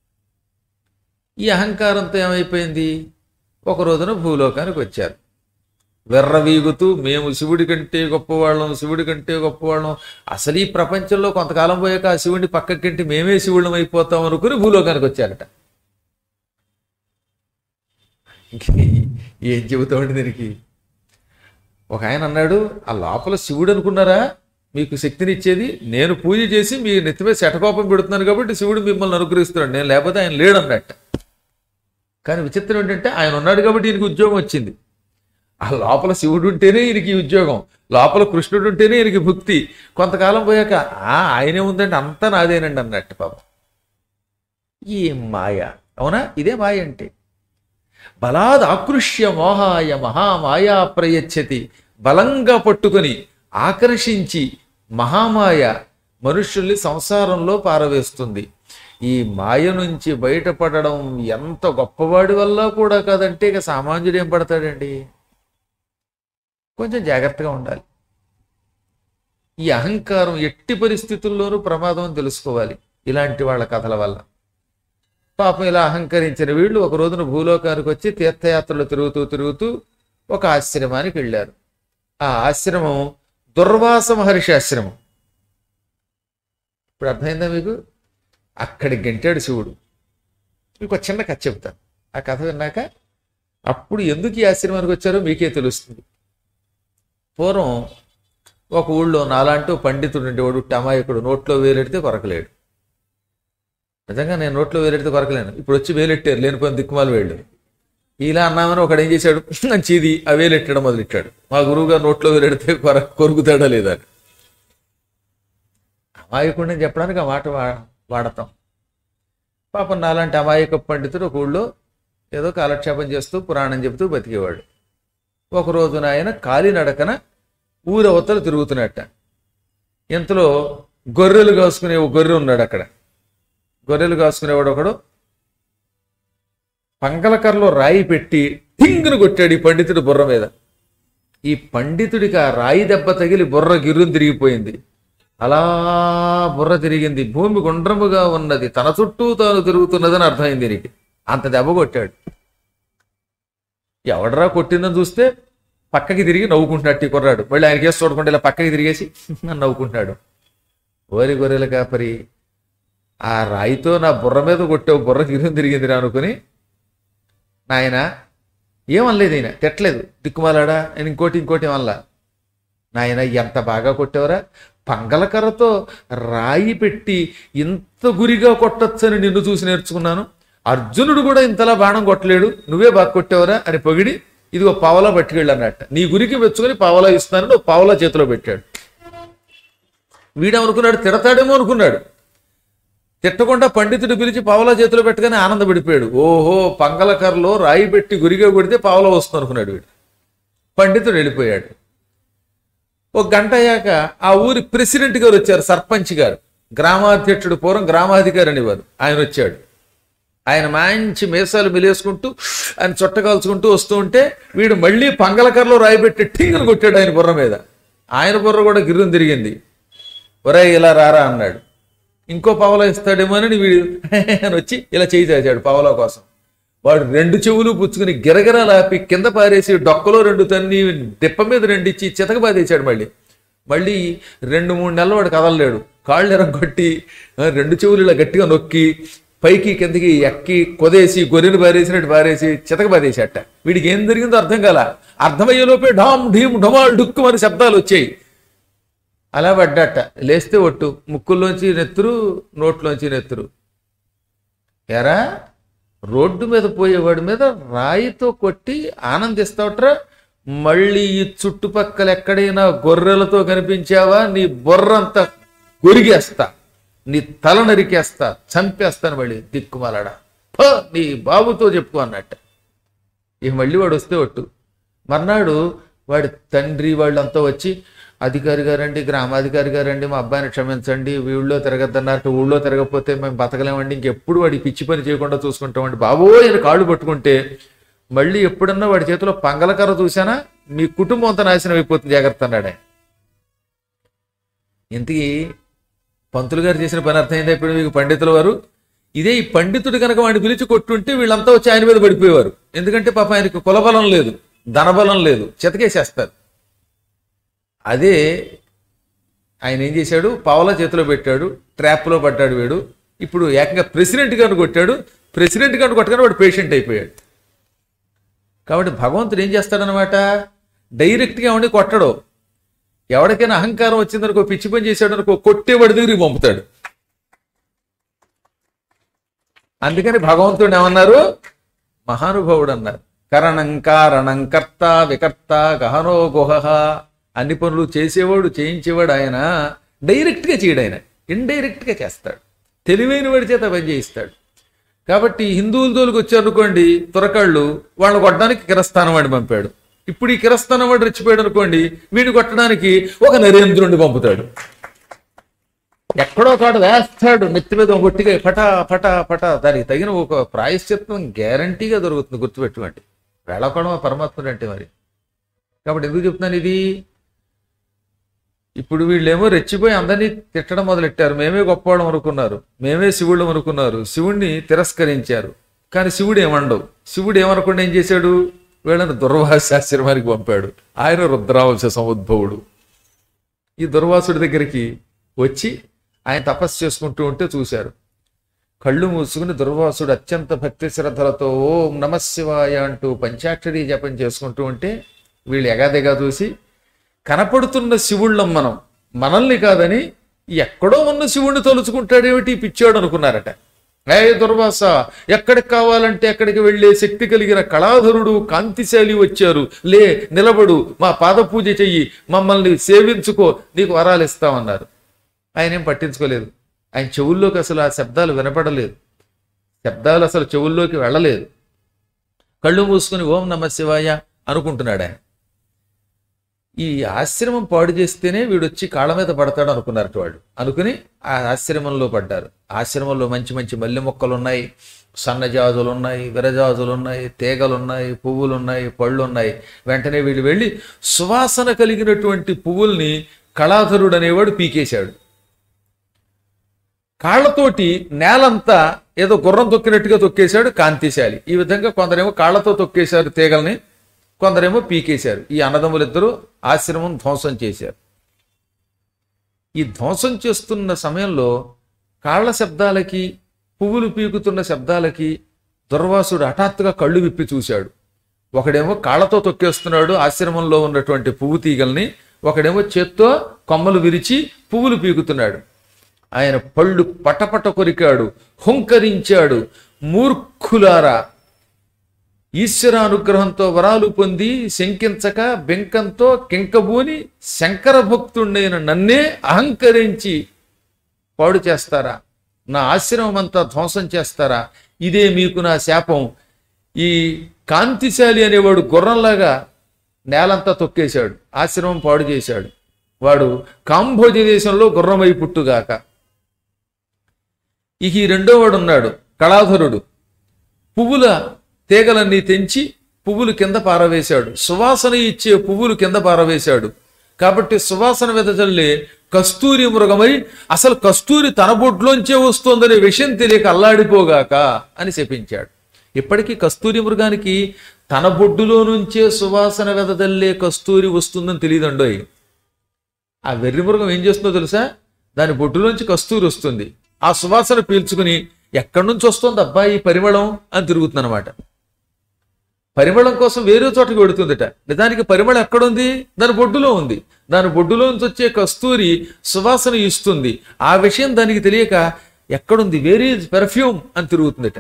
ఈ అహంకారంతో ఏమైపోయింది ఒక రోజున భూలోకానికి వచ్చారు వెర్రవీగుతూ మేము శివుడి కంటే గొప్పవాళ్ళం శివుడి కంటే గొప్పవాళ్ళం అసలు ఈ ప్రపంచంలో కొంతకాలం పోయాక ఆ శివుడిని పక్కకింటి మేమే శివుళ్ళం అయిపోతాం అనుకుని భూలోకానికి వచ్చారట ఏం చెబుతామండి దీనికి ఒక ఆయన అన్నాడు ఆ లోపల శివుడు అనుకున్నారా మీకు శక్తినిచ్చేది నేను పూజ చేసి మీ నెత్తిమీద శటకోపం పెడుతున్నాను కాబట్టి శివుడు మిమ్మల్ని అనుగ్రహిస్తున్నాడు నేను లేకపోతే ఆయన లేడన్నట్ట కానీ విచిత్రం ఏంటంటే ఆయన ఉన్నాడు కాబట్టి ఈయనకి ఉద్యోగం వచ్చింది ఆ లోపల శివుడు ఉంటేనే ఈయనకి ఈ ఉద్యోగం లోపల కృష్ణుడు ఉంటేనే ఈయనకి భక్తి కొంతకాలం పోయాక ఆ ఆయనే ఉందంటే అంతా నాదేనండి అన్నట్టు పాపం ఈ మాయ అవునా ఇదే మాయ అంటే బలాద్ ఆకృష్య మోహాయ మహామాయా ప్రయచ్చతి బలంగా పట్టుకొని ఆకర్షించి మహామాయ మనుష్యుల్ని సంసారంలో పారవేస్తుంది ఈ మాయ నుంచి బయటపడడం ఎంత గొప్పవాడి వల్ల కూడా కాదంటే ఇక సామాన్యుడు ఏం పడతాడండి కొంచెం జాగ్రత్తగా ఉండాలి ఈ అహంకారం ఎట్టి పరిస్థితుల్లోనూ ప్రమాదం అని తెలుసుకోవాలి ఇలాంటి వాళ్ళ కథల వల్ల పాపం ఇలా అహంకరించిన వీళ్ళు ఒక రోజున భూలోకానికి వచ్చి తీర్థయాత్రలు తిరుగుతూ తిరుగుతూ ఒక ఆశ్రమానికి వెళ్ళారు ఆ ఆశ్రమం దుర్వాస మహర్షి ఆశ్రమం ఇప్పుడు అర్థమైందా మీకు అక్కడికి గంటాడు శివుడు మీకు ఒక చిన్న కథ చెప్తాను ఆ కథ విన్నాక అప్పుడు ఎందుకు ఈ ఆశ్రమానికి వచ్చారో మీకే తెలుస్తుంది పూర్వం ఒక ఊళ్ళో నాలాంటి ఓ పండితుడు ఉండేవాడు టమాయకుడు నోట్లో వేలెడితే కొరకలేడు నిజంగా నేను నోట్లో వేలెడితే కొరకలేను ఇప్పుడు వచ్చి వేలెట్టారు లేనిపోయిన దిక్కుమాలు వేళ్ళు ఇలా అన్నామని ఒకడు ఏం చేశాడు చీది ఆ వేలెట్టడం మొదలెట్టాడు మా గురువు గారు నోట్లో వేలెడితే కొర కొరుకుతాడా లేదా అని అమాయకుడిని చెప్పడానికి ఆ మాట వా- వాడతాం పాపం నాలాంటి అమాయక పండితుడు ఒక ఊళ్ళో ఏదో కాలక్షేపం చేస్తూ పురాణం చెబుతూ బతికేవాడు ఒక రోజున ఆయన కాలినడకన ఊరవతల తిరుగుతున్నట్ట ఇంతలో గొర్రెలు కాసుకునే ఒక గొర్రె ఉన్నాడు అక్కడ గొర్రెలు కాసుకునేవాడు ఒకడు పంగలకర్రలో రాయి పెట్టి టింగును కొట్టాడు ఈ పండితుడి బుర్ర మీద ఈ పండితుడికి ఆ రాయి దెబ్బ తగిలి బుర్ర గిర్రుని తిరిగిపోయింది అలా బుర్ర తిరిగింది భూమి గుండ్రముగా ఉన్నది తన చుట్టూ తాను తిరుగుతున్నదని అర్థమైంది దీనికి అంత దెబ్బ కొట్టాడు ఎవడరా కొట్టిందని చూస్తే పక్కకి తిరిగి నవ్వుకుంటున్నాడు ఈ కుర్రాడు మళ్ళీ ఆయన కేసు చూడకుండా ఇలా పక్కకి తిరిగేసి నవ్వుకుంటున్నాడు ఓరి గొర్రెల కాపరి ఆ రాయితో నా బుర్ర మీద కొట్టావు బుర్ర గిరిని తిరిగిందిరా అనుకుని నాయన ఏమనలేదు ఈయన తిట్టలేదు దిక్కుమాలాడా నేను ఇంకోటి ఇంకోటి ఏమనలా నాయన ఎంత బాగా కొట్టావురా పంగలకర్రతో రాయి పెట్టి ఇంత గురిగా కొట్టొచ్చని నిన్ను చూసి నేర్చుకున్నాను అర్జునుడు కూడా ఇంతలా బాణం కొట్టలేడు నువ్వే బాగా కొట్టావురా అని పొగిడి ఇదిగో పావలా పట్టుకెళ్ళి అన్నట్ట నీ గురికి మెచ్చుకొని పావలా ఇస్తున్నానని ఓ పావలా చేతిలో పెట్టాడు వీడేమనుకున్నాడు తిడతాడేమో అనుకున్నాడు తిట్టకుండా పండితుడు పిలిచి పావలా చేతిలో పెట్టగానే ఆనందపడిపోయాడు ఓహో పంగలకర్రలో రాయి పెట్టి గురిగా కొడితే పావలా వస్తుంది అనుకున్నాడు వీడు పండితుడు వెళ్ళిపోయాడు ఒక గంట అయ్యాక ఆ ఊరి ప్రెసిడెంట్ గారు వచ్చారు సర్పంచ్ గారు గ్రామాధ్యక్షుడు పూర్వం గ్రామాధికారి అనేవారు ఆయన వచ్చాడు ఆయన మంచి మీసాలు మిలేసుకుంటూ ఆయన చుట్టకాల్చుకుంటూ వస్తూ ఉంటే వీడు మళ్ళీ పంగలకర్రలో రాయిపెట్టి ఠీగలు కొట్టాడు ఆయన బుర్ర మీద ఆయన బుర్ర కూడా గిర్రం తిరిగింది ఒరే ఇలా రారా అన్నాడు ఇంకో పావలా ఇస్తాడేమో అని వీడు అని వచ్చి ఇలా చేయి చాచాడు పావలా కోసం వాడు రెండు చెవులు పుచ్చుకుని గిరగిరా లాపి కింద పారేసి డొక్కలో రెండు తన్ని డిప్ప మీద రెండిచ్చి చితక బాధేశాడు మళ్ళీ మళ్ళీ రెండు మూడు నెలలు వాడు కదలలేడు కాళ్ళు ఎరగొట్టి ఆ, రెండు చెవులు ఇలా గట్టిగా నొక్కి పైకి కిందకి ఎక్కి కొదేసి గొర్రెలు పారేసినట్టు పారేసి చితక బాధేసేట వీడికి ఏం జరిగిందో అర్థం కాల అర్థమయ్యేలోపే ఢామ్ ఢీమ్ ఢమాల్ డుక్కు అని శబ్దాలు వచ్చాయి అలా పడ్డట లేస్తే ఒట్టు ముక్కుల్లోంచి నెత్తురు నోట్లోంచి నెత్తురు ఎరా రోడ్డు మీద పోయేవాడి మీద రాయితో కొట్టి ఆనందిస్తావట్రా మళ్ళీ ఈ చుట్టుపక్కల ఎక్కడైనా గొర్రెలతో కనిపించావా నీ బొర్రంతా గొరిగేస్తా నీ తల నరికేస్తా చంపేస్తాను మళ్ళీ దిక్కుమాలాడా పో నీ బాబుతో చెప్పుకో అన్నట్ట ఇక మళ్ళీ వాడు వస్తే ఒట్టు మర్నాడు వాడి తండ్రి వాళ్ళంతా వచ్చి అధికారి గారండి గ్రామాధికారి గారండి మా అబ్బాయిని క్షమించండి ఊళ్ళో తిరగద్దన్నట్టు ఊళ్ళో తిరగకపోతే మేము బతకలేమండి ఇంకెప్పుడు వాడి పిచ్చి పని చేయకుండా చూసుకుంటామండి బాబోయ్ అని కాళ్ళు పట్టుకుంటే మళ్ళీ ఎప్పుడన్నా వాడి చేతిలో పంగలకర్ర చూసానా మీ కుటుంబం అంతా నాశనం అయిపోతుంది జాగ్రత్త అన్నాడే ఇంతకీ పంతులు గారు చేసిన పని అర్థమైందా ఇప్పుడు మీకు పండితుల వారు ఇదే ఈ పండితుడు కనుక వాడిని పిలిచి కొట్టుంటే వీళ్ళంతా వచ్చి ఆయన మీద పడిపోయేవారు ఎందుకంటే పాప ఆయనకు కులబలం లేదు ధనబలం లేదు చితకేసేస్తారు అదే ఆయన ఏం చేశాడు పావలా చేతిలో పెట్టాడు ట్రాప్లో పడ్డాడు వీడు ఇప్పుడు ఏకంగా ప్రెసిడెంట్ గారిని కొట్టాడు ప్రెసిడెంట్ గారిని కొట్టగానే వాడు పేషెంట్ అయిపోయాడు కాబట్టి భగవంతుడు ఏం చేస్తాడనమాట డైరెక్ట్గా ఎవరిని కొట్టడు ఎవరికైనా అహంకారం వచ్చిందనుకో పిచ్చి పని చేశాడు అనుకో కొట్టేవాడి దగ్గరికి పంపుతాడు అందుకని భగవంతుడు ఏమన్నారు మహానుభావుడు అన్నారు కరణం కారణం కర్త వికర్త గహనో గుహ అన్ని పనులు చేసేవాడు చేయించేవాడు ఆయన డైరెక్ట్గా చేయడు ఆయన ఇండైరెక్ట్గా చేస్తాడు తెలివైన వాడి చేత పని చేయిస్తాడు కాబట్టి హిందువుల తోలికి వచ్చారనుకోండి తురకాళ్ళు వాళ్ళని కొట్టడానికి కిరస్థానం వాడిని పంపాడు ఇప్పుడు ఈ కిరస్థానం వాడు రెచ్చిపోయాడు అనుకోండి వీడిని కొట్టడానికి ఒక నరేంద్రుడిని పంపుతాడు ఎక్కడో కాడ వేస్తాడు నెత్తి మీద ఒక గట్టిగా పటా పటా పటా దానికి తగిన ఒక ప్రాయశ్చిత్తం గ్యారంటీగా దొరుకుతుంది గుర్తుపెట్టుకోండి వేళకోవడం పరమాత్ముడు అంటే మరి కాబట్టి ఎందుకు చెప్తున్నాను ఇది ఇప్పుడు వీళ్ళేమో రెచ్చిపోయి అందరినీ తిట్టడం మొదలెట్టారు మేమే గొప్పవాళ్ళం అనుకున్నారు మేమే శివుళ్ళం అనుకున్నారు శివుణ్ణి తిరస్కరించారు కానీ శివుడు ఏమండవు శివుడు ఏమనకుండా ఏం చేశాడు వీళ్ళని దుర్వాసాశ్రమానికి పంపాడు ఆయన రుద్రావంశ సముద్భవుడు ఈ దుర్వాసుడి దగ్గరికి వచ్చి ఆయన తపస్సు చేసుకుంటూ ఉంటే చూశారు కళ్ళు మూసుకుని దుర్వాసుడు అత్యంత భక్తి శ్రద్ధలతో ఓం నమశివాయ అంటూ పంచాక్షరి జపం చేసుకుంటూ ఉంటే వీళ్ళు ఎగాదిగా చూసి కనపడుతున్న శివుళ్ళం మనం మనల్ని కాదని ఎక్కడో ఉన్న శివుణ్ణి తలుచుకుంటాడేమిటి ఈ పిచ్చాడు అనుకున్నారట ఏ దుర్వాస ఎక్కడికి కావాలంటే అక్కడికి వెళ్ళే శక్తి కలిగిన కళాధరుడు కాంతిశాలి వచ్చారు లే నిలబడు మా పాద పూజ చెయ్యి మమ్మల్ని సేవించుకో నీకు వరాలు ఇస్తామన్నారు ఆయన ఏం పట్టించుకోలేదు ఆయన చెవుల్లోకి అసలు ఆ శబ్దాలు వినపడలేదు శబ్దాలు అసలు చెవుల్లోకి వెళ్ళలేదు కళ్ళు మూసుకుని ఓం నమ శివాయ అనుకుంటున్నాడు ఆయన ఈ ఆశ్రమం పాడు చేస్తేనే వీడు వచ్చి కాళ్ళ మీద పడతాడు అనుకున్నారు వాళ్ళు అనుకుని ఆ ఆశ్రమంలో పడ్డారు ఆశ్రమంలో మంచి మంచి మల్లె మొక్కలు ఉన్నాయి సన్నజాజులు ఉన్నాయి విరజాజులు ఉన్నాయి తీగలు ఉన్నాయి పువ్వులు ఉన్నాయి పళ్ళు ఉన్నాయి వెంటనే వీళ్ళు వెళ్ళి సువాసన కలిగినటువంటి పువ్వుల్ని కళాధరుడు అనేవాడు పీకేశాడు కాళ్ళతోటి నేలంతా ఏదో గుర్రం తొక్కినట్టుగా తొక్కేశాడు కాంతిశాలి ఈ విధంగా కొందరేమో కాళ్ళతో తొక్కేశారు తీగల్ని కొందరేమో పీకేశారు ఈ అన్నదమ్ములిద్దరూ ఆశ్రమం ధ్వంసం చేశారు ఈ ధ్వంసం చేస్తున్న సమయంలో కాళ్ళ శబ్దాలకి పువ్వులు పీకుతున్న శబ్దాలకి దుర్వాసుడు హఠాత్తుగా కళ్ళు విప్పి చూశాడు ఒకడేమో కాళ్ళతో తొక్కేస్తున్నాడు ఆశ్రమంలో ఉన్నటువంటి పువ్వు తీగల్ని ఒకడేమో చేత్తో కొమ్మలు విరిచి పువ్వులు పీకుతున్నాడు ఆయన పళ్ళు పటపట కొరికాడు హుంకరించాడు మూర్ఖులారా ఈశ్వరానుగ్రహంతో వరాలు పొంది శంకించక బెంకంతో కింకబూని శంకర భక్తుడైన నన్నే అహంకరించి పాడు చేస్తారా నా ఆశ్రమం అంతా ధ్వంసం చేస్తారా ఇదే మీకు నా శాపం ఈ కాంతిశాలి అనేవాడు గుర్రంలాగా నేలంతా తొక్కేశాడు ఆశ్రమం పాడు చేశాడు వాడు కాంభోజి దేశంలో గుర్రమై పుట్టుగాక ఇక ఈ రెండో వాడు ఉన్నాడు కళాధరుడు పువ్వుల తీగలన్నీ తెంచి పువ్వులు కింద పారవేశాడు సువాసన ఇచ్చే పువ్వులు కింద పారవేశాడు కాబట్టి సువాసన వెదజల్లే కస్తూరి మృగమై అసలు కస్తూరి తన బొడ్లోంచే వస్తోందనే విషయం తెలియక అల్లాడిపోగాక అని శపించాడు ఇప్పటికీ కస్తూరి మృగానికి తన బొడ్డులో నుంచే సువాసన వెదజల్లే కస్తూరి వస్తుందని తెలియదండోయ్ ఆ వెర్రి మృగం ఏం చేస్తుందో తెలుసా దాని బొడ్డులోంచి కస్తూరి వస్తుంది ఆ సువాసన పీల్చుకుని ఎక్కడి నుంచి వస్తుంది అబ్బా ఈ పరిమళం అని తిరుగుతుంది అనమాట పరిమళం కోసం వేరే చోటకి వెడుతుందట నిజానికి పరిమళం ఎక్కడుంది దాని బొడ్డులో ఉంది దాని బొడ్డులో నుంచి వచ్చే కస్తూరి సువాసన ఇస్తుంది ఆ విషయం దానికి తెలియక ఎక్కడుంది వేరే పెర్ఫ్యూమ్ అని తిరుగుతుందట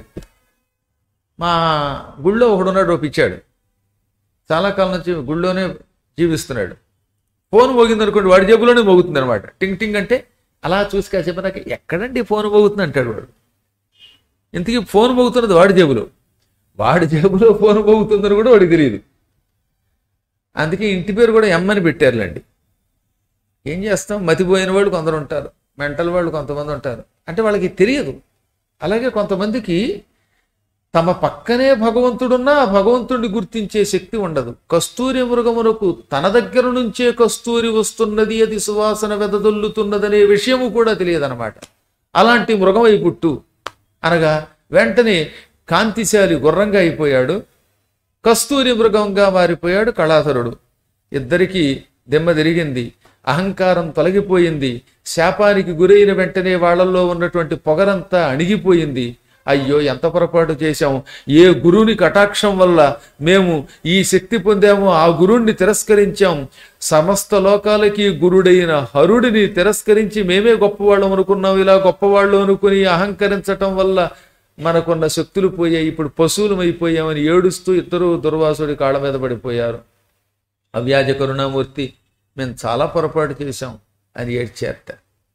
మా గుళ్ళో ఒకడున్నాడు ఒప్పించాడు చాలా కాలం నుంచి గుళ్ళోనే జీవిస్తున్నాడు ఫోన్ మోగింది అనుకోండి వాడి జేబులోనే మోగుతుంది అనమాట టింగ్ టింగ్ అంటే అలా చూసి కాసేపు నాకు ఎక్కడండి ఫోన్ మోగుతుంది అంటాడు వాడు ఇంతకీ ఫోన్ మోగుతున్నది వాడి జేబులో వాడి జేబులో ఫోన్ మోగుతుందని కూడా వాడికి తెలియదు అందుకే ఇంటి పేరు కూడా ఎమ్మని పెట్టారులేండి ఏం చేస్తాం మతిపోయిన వాళ్ళు కొందరు ఉంటారు మెంటల్ వాళ్ళు కొంతమంది ఉంటారు అంటే వాళ్ళకి తెలియదు అలాగే కొంతమందికి తమ పక్కనే భగవంతుడున్నా ఆ భగవంతుడిని గుర్తించే శక్తి ఉండదు కస్తూరి మృగమునకు తన దగ్గర నుంచే కస్తూరి వస్తున్నది అది సువాసన వెదదొల్లుతున్నదనే విషయము కూడా తెలియదన్నమాట అలాంటి మృగమై పుట్టు అనగా వెంటనే కాంతిశాలి గుర్రంగా అయిపోయాడు కస్తూరి మృగంగా మారిపోయాడు కళాధరుడు ఇద్దరికీ దెమ్మ తిరిగింది అహంకారం తొలగిపోయింది శాపానికి గురైన వెంటనే వాళ్ళల్లో ఉన్నటువంటి పొగరంతా అణిగిపోయింది అయ్యో ఎంత పొరపాటు చేశాం ఏ గురువుని కటాక్షం వల్ల మేము ఈ శక్తి పొందామో ఆ గురుణ్ణి తిరస్కరించాం సమస్త లోకాలకి గురుడైన హరుడిని తిరస్కరించి మేమే గొప్పవాళ్ళం అనుకున్నాం ఇలా గొప్పవాళ్ళు అనుకుని అహంకరించటం వల్ల మనకున్న శక్తులు పోయాయి ఇప్పుడు పశువులం అయిపోయామని ఏడుస్తూ ఇద్దరు దుర్వాసుడి కాళ్ళ మీద పడిపోయారు అవ్యాజ కరుణామూర్తి మేము చాలా పొరపాటు చేశాం అని ఏడ్చేట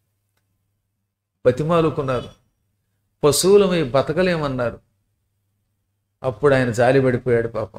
బతిమాలుకున్నారు పశువులమై బతకలేమన్నారు అప్పుడు ఆయన జాలి పడిపోయాడు పాపం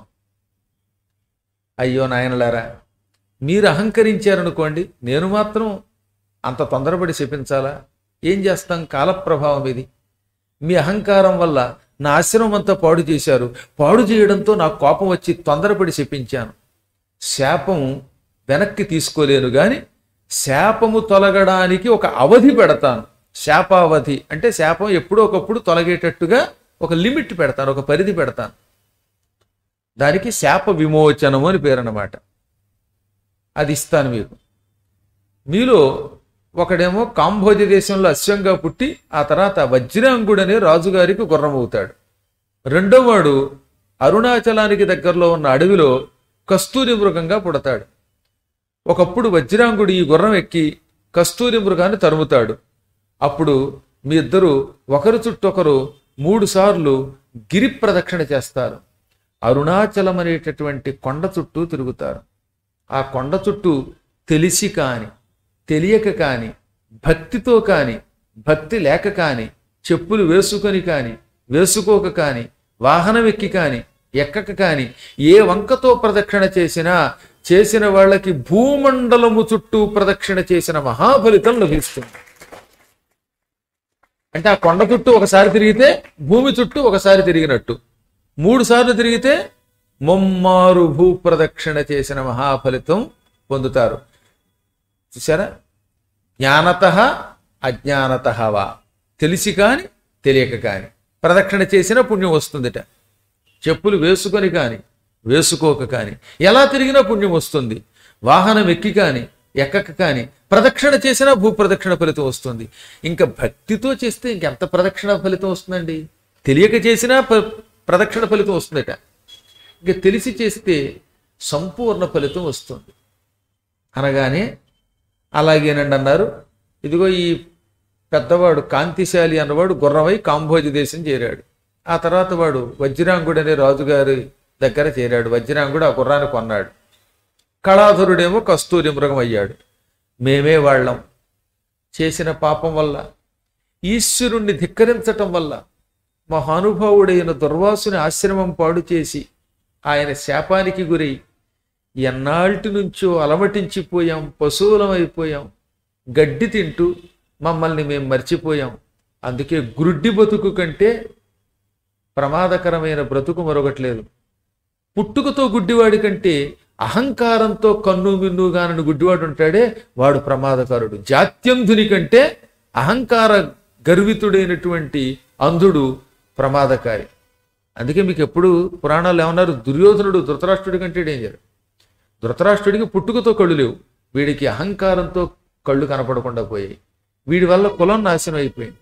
అయ్యో నాయనలారా మీరు అహంకరించారనుకోండి నేను మాత్రం అంత తొందరపడి చెప్పించాలా ఏం చేస్తాం కాలప్రభావం ఇది మీ అహంకారం వల్ల నా ఆశ్రమం అంతా పాడు చేశారు పాడు చేయడంతో నాకు కోపం వచ్చి తొందరపడి చెప్పించాను శాపం వెనక్కి తీసుకోలేను కానీ శాపము తొలగడానికి ఒక అవధి పెడతాను శాపావధి అంటే శాపం ఎప్పుడో ఒకప్పుడు తొలగేటట్టుగా ఒక లిమిట్ పెడతాను ఒక పరిధి పెడతాను దానికి శాప విమోచనము అని పేరు అన్నమాట అది ఇస్తాను మీకు మీలో ఒకడేమో కాంబోజ దేశంలో అశ్వంగా పుట్టి ఆ తర్వాత వజ్రాంగుడనే రాజుగారికి గుర్రం అవుతాడు రెండో వాడు అరుణాచలానికి దగ్గరలో ఉన్న అడవిలో కస్తూరి మృగంగా పుడతాడు ఒకప్పుడు వజ్రాంగుడు ఈ గుర్రం ఎక్కి కస్తూరి మృగాన్ని తరుముతాడు అప్పుడు మీ ఇద్దరు ఒకరు చుట్టూ ఒకరు మూడు సార్లు గిరి ప్రదక్షిణ చేస్తారు అరుణాచలం అనేటటువంటి కొండ చుట్టూ తిరుగుతారు ఆ కొండ చుట్టూ తెలిసి కాని తెలియక కాని భక్తితో కాని భక్తి లేక కాని చెప్పులు వేసుకొని కాని వేసుకోక కాని వాహనం ఎక్కి కాని ఎక్కక కాని ఏ వంకతో ప్రదక్షిణ చేసినా చేసిన వాళ్ళకి భూమండలము చుట్టూ ప్రదక్షిణ చేసిన మహాఫలితం లభిస్తుంది అంటే ఆ కొండ చుట్టూ ఒకసారి తిరిగితే భూమి చుట్టూ ఒకసారి తిరిగినట్టు మూడు సార్లు తిరిగితే మొమ్మారు భూ ప్రదక్షిణ చేసిన మహాఫలితం పొందుతారు చూసారా జ్ఞానత అజ్ఞానత వా తెలిసి కాని తెలియక కాని ప్రదక్షిణ చేసిన పుణ్యం వస్తుందిట చెప్పులు వేసుకొని కాని వేసుకోక కాని ఎలా తిరిగినా పుణ్యం వస్తుంది వాహనం ఎక్కి కాని ఎక్కక కాని ప్రదక్షిణ చేసినా భూ ప్రదక్షిణ ఫలితం వస్తుంది ఇంకా భక్తితో చేస్తే ఇంకెంత ప్రదక్షిణ ఫలితం వస్తుందండి తెలియక చేసినా ప్ర- ప్రదక్షిణ ఫలితం వస్తుందట ఇంకా తెలిసి చేస్తే సంపూర్ణ ఫలితం వస్తుంది అనగానే అలాగేనండి అన్నారు ఇదిగో ఈ పెద్దవాడు కాంతిశాలి అన్నవాడు గుర్రమై కాంభోజి దేశం చేరాడు ఆ తర్వాత వాడు వజ్రాంగుడు అనే రాజుగారి దగ్గర చేరాడు వజ్రాంగుడు ఆ గుర్రాన్ని కొన్నాడు కళాధరుడేమో కస్తూరి మృగం అయ్యాడు మేమే వాళ్ళం చేసిన పాపం వల్ల ఈశ్వరుణ్ణి ధిక్కరించటం వల్ల మహానుభావుడైన దుర్వాసుని ఆశ్రమం పాడు చేసి ఆయన శాపానికి గురై ఎన్నాళ్ళటి నుంచో అలమటించిపోయాం పశువులం అయిపోయాం గడ్డి తింటూ మమ్మల్ని మేము మర్చిపోయాం అందుకే గురుడ్డి బతుకు కంటే ప్రమాదకరమైన బ్రతుకు మరొకట్లేదు పుట్టుకతో గుడ్డివాడి కంటే అహంకారంతో కన్ను మిన్నుగానని గుడ్డివాడు ఉంటాడే వాడు ప్రమాదకారుడు జాత్యంధుని కంటే అహంకార గర్వితుడైనటువంటి అంధుడు ప్రమాదకారి అందుకే మీకు ఎప్పుడు పురాణాలు ఏమన్నారు దుర్యోధనుడు ధృతరాష్ట్రుడి కంటే డేంజర్ ధృతరాష్ట్రుడికి పుట్టుకతో కళ్ళు లేవు వీడికి అహంకారంతో కళ్ళు కనపడకుండా పోయాయి వీడి వల్ల కులం నాశనం అయిపోయింది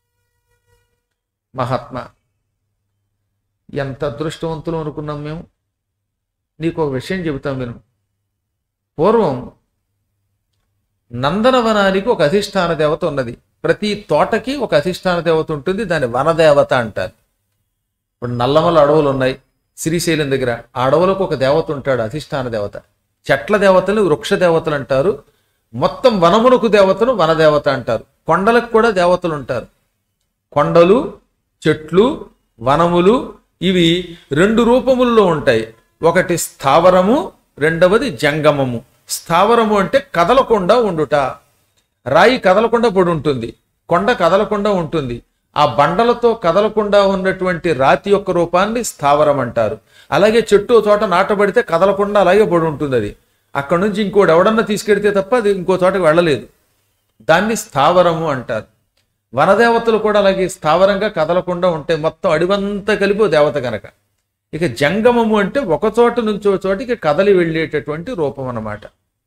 మహాత్మా ఎంత అదృష్టవంతులు అనుకున్నాం మేము నీకు ఒక విషయం చెబుతాం విను పూర్వం నందనవనానికి ఒక అధిష్టాన దేవత ఉన్నది ప్రతి తోటకి ఒక అధిష్టాన దేవత ఉంటుంది దాన్ని వనదేవత అంటారు ఇప్పుడు నల్లమల అడవులు ఉన్నాయి శ్రీశైలం దగ్గర ఆ అడవులకు ఒక దేవత ఉంటాడు అధిష్టాన దేవత చెట్ల దేవతలు వృక్ష దేవతలు అంటారు మొత్తం వనమునకు దేవతను వనదేవత అంటారు కొండలకు కూడా దేవతలు ఉంటారు కొండలు చెట్లు వనములు ఇవి రెండు రూపముల్లో ఉంటాయి ఒకటి స్థావరము రెండవది జంగమము స్థావరము అంటే కదలకుండా ఉండుట రాయి కదలకుండా పడి ఉంటుంది కొండ కదలకుండా ఉంటుంది ఆ బండలతో కదలకుండా ఉన్నటువంటి రాతి యొక్క రూపాన్ని స్థావరం అంటారు అలాగే చెట్టు ఓ చోట నాటబడితే కదలకుండా అలాగే పడి ఉంటుంది అది అక్కడ నుంచి ఇంకోటి ఎవడన్నా తీసుకెడితే తప్ప అది ఇంకో చోటకి వెళ్ళలేదు దాన్ని స్థావరము అంటారు వనదేవతలు కూడా అలాగే స్థావరంగా కదలకుండా ఉంటాయి మొత్తం అడివంతా కలిపి ఓ దేవత కనుక ఇక జంగమము అంటే ఒక చోట నుంచి ఒక చోటికి కదలి వెళ్ళేటటువంటి రూపం అన్నమాట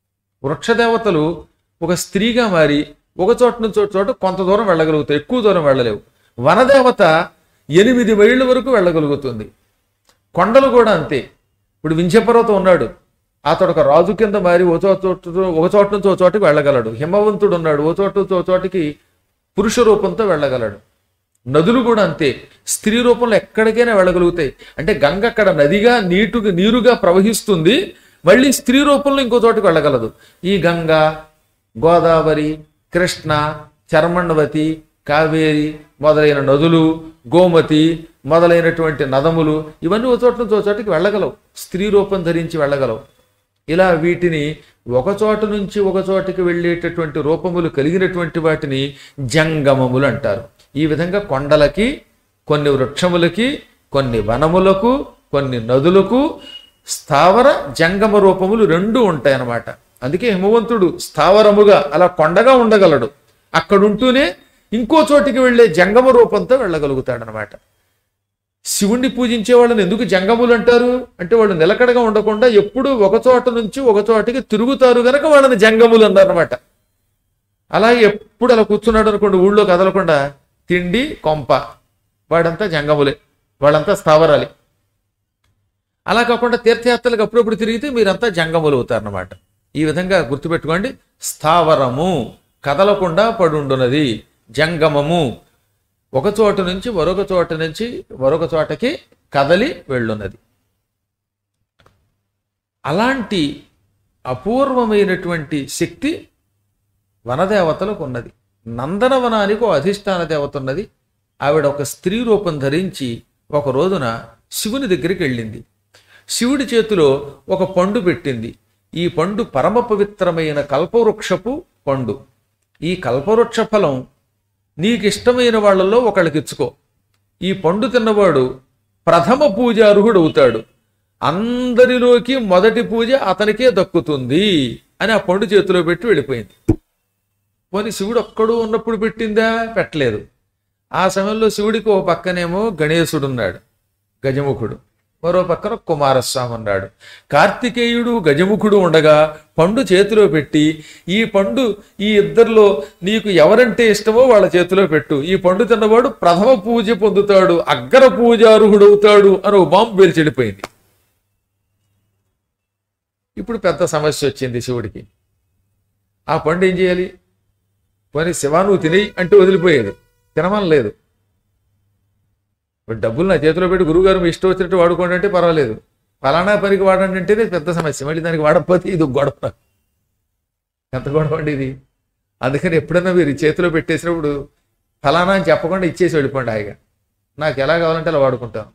వృక్షదేవతలు ఒక స్త్రీగా మారి ఒక చోట నుంచి ఒక చోట కొంత దూరం వెళ్ళగలుగుతాయి ఎక్కువ దూరం వెళ్ళలేవు వనదేవత ఎనిమిది మైళ్ళ వరకు వెళ్ళగలుగుతుంది కొండలు కూడా అంతే ఇప్పుడు వింధ్యపర్వతం ఉన్నాడు అతడు ఒక రాజు కింద మారి ఓ చోట ఒక చోట నుంచి ఒక చోటికి వెళ్ళగలడు హిమవంతుడు ఉన్నాడు ఓ చోట నుంచి ఒక చోటికి పురుష రూపంతో వెళ్ళగలడు నదులు కూడా అంతే స్త్రీ రూపంలో ఎక్కడికైనా వెళ్ళగలుగుతాయి అంటే గంగ అక్కడ నదిగా నీటుగా నీరుగా ప్రవహిస్తుంది మళ్ళీ స్త్రీ రూపంలో ఇంకో చోటుకు వెళ్ళగలదు ఈ గంగ గోదావరి కృష్ణ చర్మణవతి కావేరి మొదలైన నదులు గోమతి మొదలైనటువంటి నదములు ఇవన్నీ ఒక చోట నుంచి ఒక చోటికి వెళ్ళగలవు స్త్రీ రూపం ధరించి వెళ్ళగలవు ఇలా వీటిని ఒక చోట నుంచి ఒక చోటికి వెళ్ళేటటువంటి రూపములు కలిగినటువంటి వాటిని జంగమములు అంటారు ఈ విధంగా కొండలకి కొన్ని వృక్షములకి కొన్ని వనములకు కొన్ని నదులకు స్థావర జంగమ రూపములు రెండు ఉంటాయన్నమాట అందుకే హిమవంతుడు స్థావరముగా అలా కొండగా ఉండగలడు అక్కడుంటూనే ఇంకో చోటికి వెళ్ళే జంగమ రూపంతో వెళ్ళగలుగుతాడనమాట శివుణ్ణి పూజించే వాళ్ళని ఎందుకు జంగములు అంటారు అంటే వాళ్ళు నిలకడగా ఉండకుండా ఎప్పుడూ ఒక చోట నుంచి ఒక చోటికి తిరుగుతారు గనక వాళ్ళని జంగములు అన్నారనమాట అలా ఎప్పుడు అలా కూర్చున్నాడు అనుకోండి ఊళ్ళో కదలకుండా తిండి కొంప వాడంతా జంగములే వాళ్ళంతా స్థావరాలి అలా కాకుండా తీర్థయాత్రలకు అప్పుడప్పుడు తిరిగితే మీరంతా జంగములు అవుతారన్నమాట ఈ విధంగా గుర్తుపెట్టుకోండి స్థావరము కదలకుండా పడుండున్నది జంగమము ఒక చోట నుంచి మరొక చోట నుంచి మరొక చోటకి కదలి వెళ్ళున్నది అలాంటి అపూర్వమైనటువంటి శక్తి వనదేవతలకు ఉన్నది నందనవనానికి ఒక అధిష్టాన దేవత ఉన్నది ఆవిడ ఒక స్త్రీ రూపం ధరించి ఒక రోజున శివుని దగ్గరికి వెళ్ళింది శివుడి చేతిలో ఒక పండు పెట్టింది ఈ పండు పరమ పవిత్రమైన కల్పవృక్షపు పండు ఈ కల్పవృక్ష ఫలం నీకు ఇష్టమైన వాళ్ళలో ఒకళ్ళకి ఇచ్చుకో ఈ పండు తిన్నవాడు ప్రథమ పూజ అర్హుడు అవుతాడు అందరిలోకి మొదటి పూజ అతనికే దక్కుతుంది అని ఆ పండు చేతిలో పెట్టి వెళ్ళిపోయింది పోనీ శివుడు ఒక్కడు ఉన్నప్పుడు పెట్టిందా పెట్టలేదు ఆ సమయంలో శివుడికి ఓ పక్కనేమో గణేశుడు ఉన్నాడు గజముఖుడు మరో పక్కన కుమారస్వామి ఉన్నాడు కార్తికేయుడు గజముఖుడు ఉండగా పండు చేతిలో పెట్టి ఈ పండు ఈ ఇద్దరిలో నీకు ఎవరంటే ఇష్టమో వాళ్ళ చేతిలో పెట్టు ఈ పండు తిన్నవాడు ప్రథమ పూజ పొందుతాడు అగ్ర పూజార్హుడవుతాడు అని ఓ బాంబు పేరు చెడిపోయింది ఇప్పుడు పెద్ద సమస్య వచ్చింది శివుడికి ఆ పండు ఏం చేయాలి పోనీ శివా నువ్వు తినేయి అంటే వదిలిపోయేది తినమని లేదు ఇప్పుడు డబ్బులు నా చేతిలో పెట్టి గురువుగారు మీ ఇష్టం వచ్చినట్టు వాడుకోండి అంటే పర్వాలేదు ఫలానా పనికి వాడండి అంటేనే పెద్ద సమస్య మళ్ళీ దానికి వాడకపోతే ఇది ఒక గొడవ ఎంత గొడవ అండి ఇది అందుకని ఎప్పుడైనా మీరు ఈ చేతిలో పెట్టేసినప్పుడు ఫలానా అని చెప్పకుండా ఇచ్చేసి వెళ్ళిపోండి హాయిగా నాకు ఎలా కావాలంటే అలా వాడుకుంటాను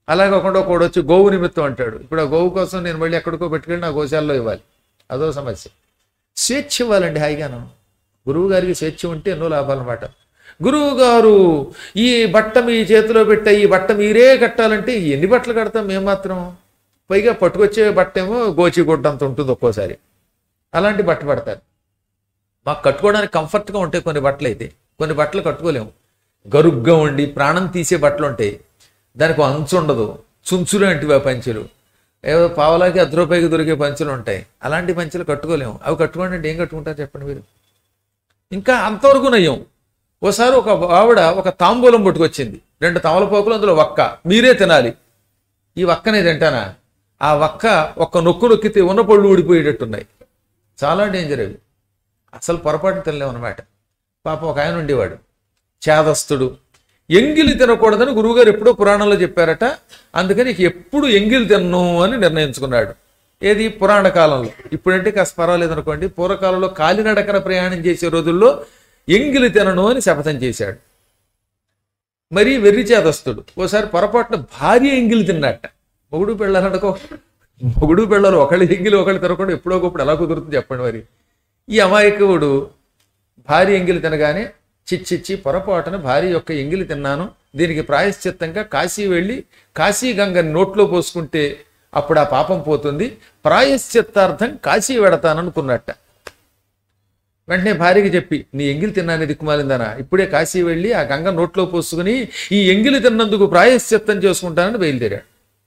అలా కాకుండా ఒకడు వచ్చి గోవు నిమిత్తం అంటాడు ఇప్పుడు ఆ గోవు కోసం నేను మళ్ళీ ఎక్కడికో పెట్టుకెళ్ళి నా గోశాలలో ఇవ్వాలి అదో సమస్య స్వేచ్ఛ ఇవ్వాలండి హాయిగాను గురువు గారికి స్వేచ్ఛ ఉంటే ఎన్నో లాభాలన్నమాట గురువు గారు ఈ బట్ట మీ చేతిలో పెట్టే ఈ బట్ట మీరే కట్టాలంటే ఎన్ని బట్టలు కడతాం మేము మాత్రం పైగా పట్టుకొచ్చే బట్ట ఏమో గోచి గుడ్డంత ఉంటుంది ఒక్కోసారి అలాంటి బట్ట పడతారు మాకు కట్టుకోవడానికి కంఫర్ట్గా ఉంటాయి కొన్ని బట్టలు అయితే కొన్ని బట్టలు కట్టుకోలేము గరుగ్గా ఉండి ప్రాణం తీసే బట్టలు ఉంటాయి దానికి ఒక అంచు ఉండదు చుంచులు అంటివి ఆ పంచులు ఏదో పావలాకి అర్ధ రూపాయికి దొరికే పంచులు ఉంటాయి అలాంటి పంచులు కట్టుకోలేము అవి కట్టుకోండి అంటే ఏం కట్టుకుంటారు చెప్పండి మీరు ఇంకా అంతవరకు నయ్యం ఓసారి ఒక ఆవిడ ఒక తాంబూలం పట్టుకొచ్చింది రెండు తమలపాకులు అందులో వక్క మీరే తినాలి ఈ వక్కనే తింటానా ఆ వక్క ఒక్క నొక్కు నొక్కితే ఉన్న పళ్ళు ఊడిపోయేటట్టున్నాయి చాలా డేంజర్ అవి అసలు పొరపాటు తినలేము అనమాట పాపం ఒక ఆయన ఉండేవాడు చేదస్తుడు ఎంగిలి తినకూడదని గురువుగారు ఎప్పుడో పురాణంలో చెప్పారట అందుకని ఇక ఎప్పుడు ఎంగిలి తిన్ను అని నిర్ణయించుకున్నాడు ఏది పురాణ కాలంలో ఇప్పుడంటే కాస్త పర్వాలేదు అనుకోండి పూర్వకాలంలో కాలినడకన ప్రయాణం చేసే రోజుల్లో ఎంగిలి తినను అని శపథం చేశాడు మరీ వెర్రి చేదస్తుడు ఓసారి పొరపాటున భార్య ఎంగిలి తిన్నట్ట మొగుడు పెళ్ళాలనుకో మొగుడు పెళ్ళాలి ఒకళ్ళు ఎంగిలి ఒకళ్ళు తినకుండా ఎప్పుడో ఒకప్పుడు ఎలా కుదురుతుంది చెప్పండి మరి ఈ అమాయకుడు భార్య ఎంగిలి తినగానే చిచ్చిచ్చి పొరపాటున భార్య యొక్క ఎంగిలి తిన్నాను దీనికి ప్రాయశ్చిత్తంగా కాశీ వెళ్ళి కాశీ గంగని నోట్లో పోసుకుంటే అప్పుడు ఆ పాపం పోతుంది ప్రాయశ్చిత్తార్థం కాశీ వెడతాననుకున్నట్ట వెంటనే భార్యకి చెప్పి నీ ఎంగిలి తిన్నాను దిక్కుమాలిందనా ఇప్పుడే కాశీ వెళ్ళి ఆ గంగ నోట్లో పోసుకుని ఈ ఎంగిలి తిన్నందుకు ప్రాయశ్చిత్తం చేసుకుంటానని బయలుదేరాడు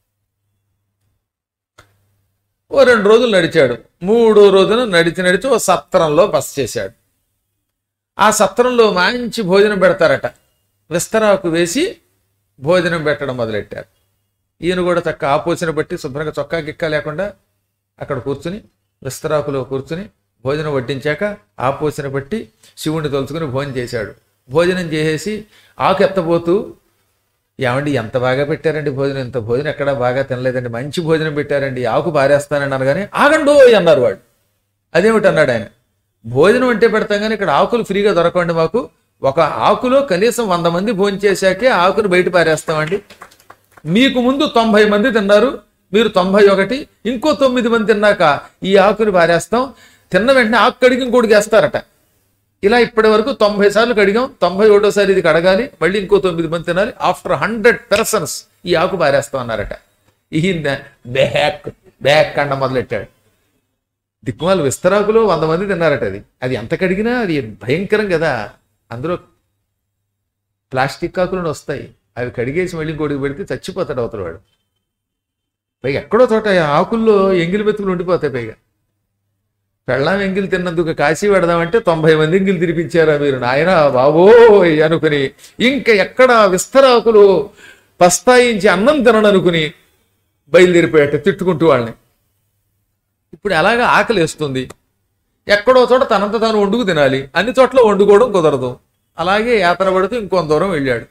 ఓ రెండు రోజులు నడిచాడు మూడో రోజున నడిచి నడిచి ఓ సత్రంలో బస చేశాడు ఆ సత్రంలో మంచి భోజనం పెడతారట విస్తరాకు వేసి భోజనం పెట్టడం మొదలెట్టారు ఈయన కూడా చక్క ఆపోసిన బట్టి శుభ్రంగా చొక్కా గిక్క లేకుండా అక్కడ కూర్చుని విస్తరాకులో కూర్చుని భోజనం వడ్డించాక ఆపోసిన బట్టి శివుణ్ణి తలుచుకుని భోజనం చేశాడు భోజనం చేసేసి ఆకు ఎత్తబోతూ ఏమండి ఎంత బాగా పెట్టారండి భోజనం ఇంత భోజనం ఎక్కడా బాగా తినలేదండి మంచి భోజనం పెట్టారండి ఆకు బారేస్తానని అనగానే ఆగండో అన్నారు వాడు అదేమిటి అన్నాడు ఆయన భోజనం అంటే పెడతాం కానీ ఇక్కడ ఆకులు ఫ్రీగా దొరకండి మాకు ఒక ఆకులో కనీసం వంద మంది భోజనం చేశాకే ఆకును బయట పారేస్తామండి మీకు ముందు తొంభై మంది తిన్నారు మీరు తొంభై ఒకటి ఇంకో తొమ్మిది మంది తిన్నాక ఈ ఆకుని పారేస్తాం తిన్న వెంటనే ఆకు కడిగి ఇంకోటి వేస్తారట ఇలా ఇప్పటి వరకు తొంభై సార్లు కడిగాం తొంభై ఒకటోసారి ఇది కడగాలి మళ్ళీ ఇంకో తొమ్మిది మంది తినాలి ఆఫ్టర్ హండ్రెడ్ పర్సన్స్ ఈ ఆకు పారేస్తాం అన్నారట ఈయన బ్యాక్ బ్యాక్ అండ మొదలెట్టాడు దిక్కుమాలు విస్తరాకులో వంద మంది తిన్నారట అది అది ఎంత కడిగినా అది భయంకరం కదా అందులో ప్లాస్టిక్ ఆకులను వస్తాయి అవి కడిగేసి మళ్ళీ ఇంకోటికి పెడితే చచ్చిపోతాడు అవతల వాడు పైగా ఎక్కడో చోట ఆ ఆకుల్లో ఎంగిలి మెతుకులు ఉండిపోతాయి పైగా పెళ్ళాం ఎంగిలి తిన్నందుకు కాశీ పెడదామంటే తొంభై మంది ఎంగిలి తినిపించారా మీరు నాయన బాబోయ్ అనుకుని ఇంకా ఎక్కడ విస్తరాకులు పస్తాయించి అన్నం తినననుకుని బయలుదేరిపోయాట తిట్టుకుంటూ వాళ్ళని ఇప్పుడు ఎలాగా ఆకలి వేస్తుంది ఎక్కడో చోట తనంత తాను వండుకు తినాలి అన్ని చోట్ల వండుకోవడం కుదరదు అలాగే యాత్ర పడుతూ ఇంకొంత దూరం వెళ్ళాడు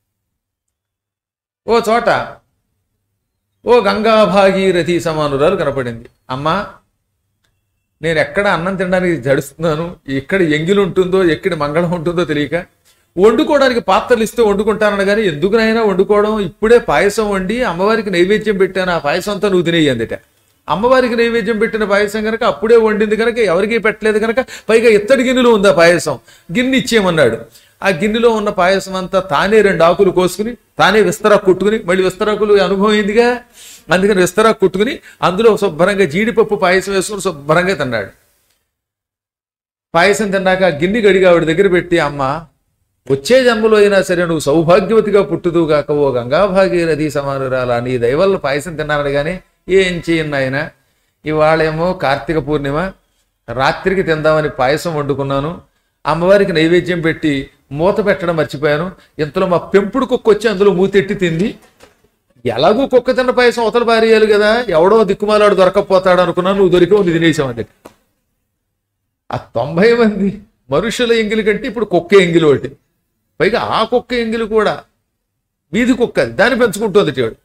ఓ చోట ఓ గంగా భాగీరథి సమానురాలు కనపడింది అమ్మా నేను ఎక్కడ అన్నం తినడానికి జడుస్తున్నాను ఎక్కడ ఎంగిలి ఉంటుందో ఎక్కడ మంగళం ఉంటుందో తెలియక వండుకోవడానికి పాత్రలు ఇస్తే వండుకుంటానని కానీ ఎందుకునైనా వండుకోవడం ఇప్పుడే పాయసం వండి అమ్మవారికి నైవేద్యం పెట్టాను ఆ పాయసం అంతా నువ్వు తినేయి అందట అమ్మవారికి నైవేద్యం పెట్టిన పాయసం కనుక అప్పుడే వండింది కనుక ఎవరికీ పెట్టలేదు కనుక పైగా ఇత్తడి గిన్నెలో ఉంది ఆ పాయసం గిన్నె ఇచ్చేయమన్నాడు ఆ గిన్నెలో ఉన్న పాయసం అంతా తానే రెండు ఆకులు కోసుకుని తానే విస్తరాకు కుట్టుకుని మళ్ళీ విస్తరాకులు అనుభవం అయిందిగా అందుకని విస్తరాకు కుట్టుకుని అందులో శుభ్రంగా జీడిపప్పు పాయసం వేసుకుని శుభ్రంగా తిన్నాడు పాయసం తిన్నాక ఆ గిన్నె గడిగా ఆవిడ దగ్గర పెట్టి అమ్మ వచ్చే జన్మలో అయినా సరే నువ్వు సౌభాగ్యవతిగా పుట్టుదుగాక ఓ గంగాభాగీరథి సమానురాల నీ దయవల్ల పాయసం తిన్నాను కానీ ఏం చేయను ఆయన ఇవాళేమో కార్తీక పూర్ణిమ రాత్రికి తిందామని పాయసం వండుకున్నాను అమ్మవారికి నైవేద్యం పెట్టి మూత పెట్టడం మర్చిపోయాను ఇంతలో మా పెంపుడు కుక్క వచ్చి అందులో మూతెట్టి తింది ఎలాగూ కుక్క తిన్న పాయసం అవతల పారేయాలి కదా ఎవడో దిక్కుమాలాడు దొరకపోతాడు అనుకున్నాను నువ్వు దొరికావు నీ తినేసావు అని ఆ తొంభై మంది మనుషుల ఎంగిలి కంటే ఇప్పుడు కుక్క ఎంగిలి ఒకటి పైగా ఆ కుక్క ఎంగిలి కూడా వీధి కుక్క అది దాన్ని పెంచుకుంటుంది వాడు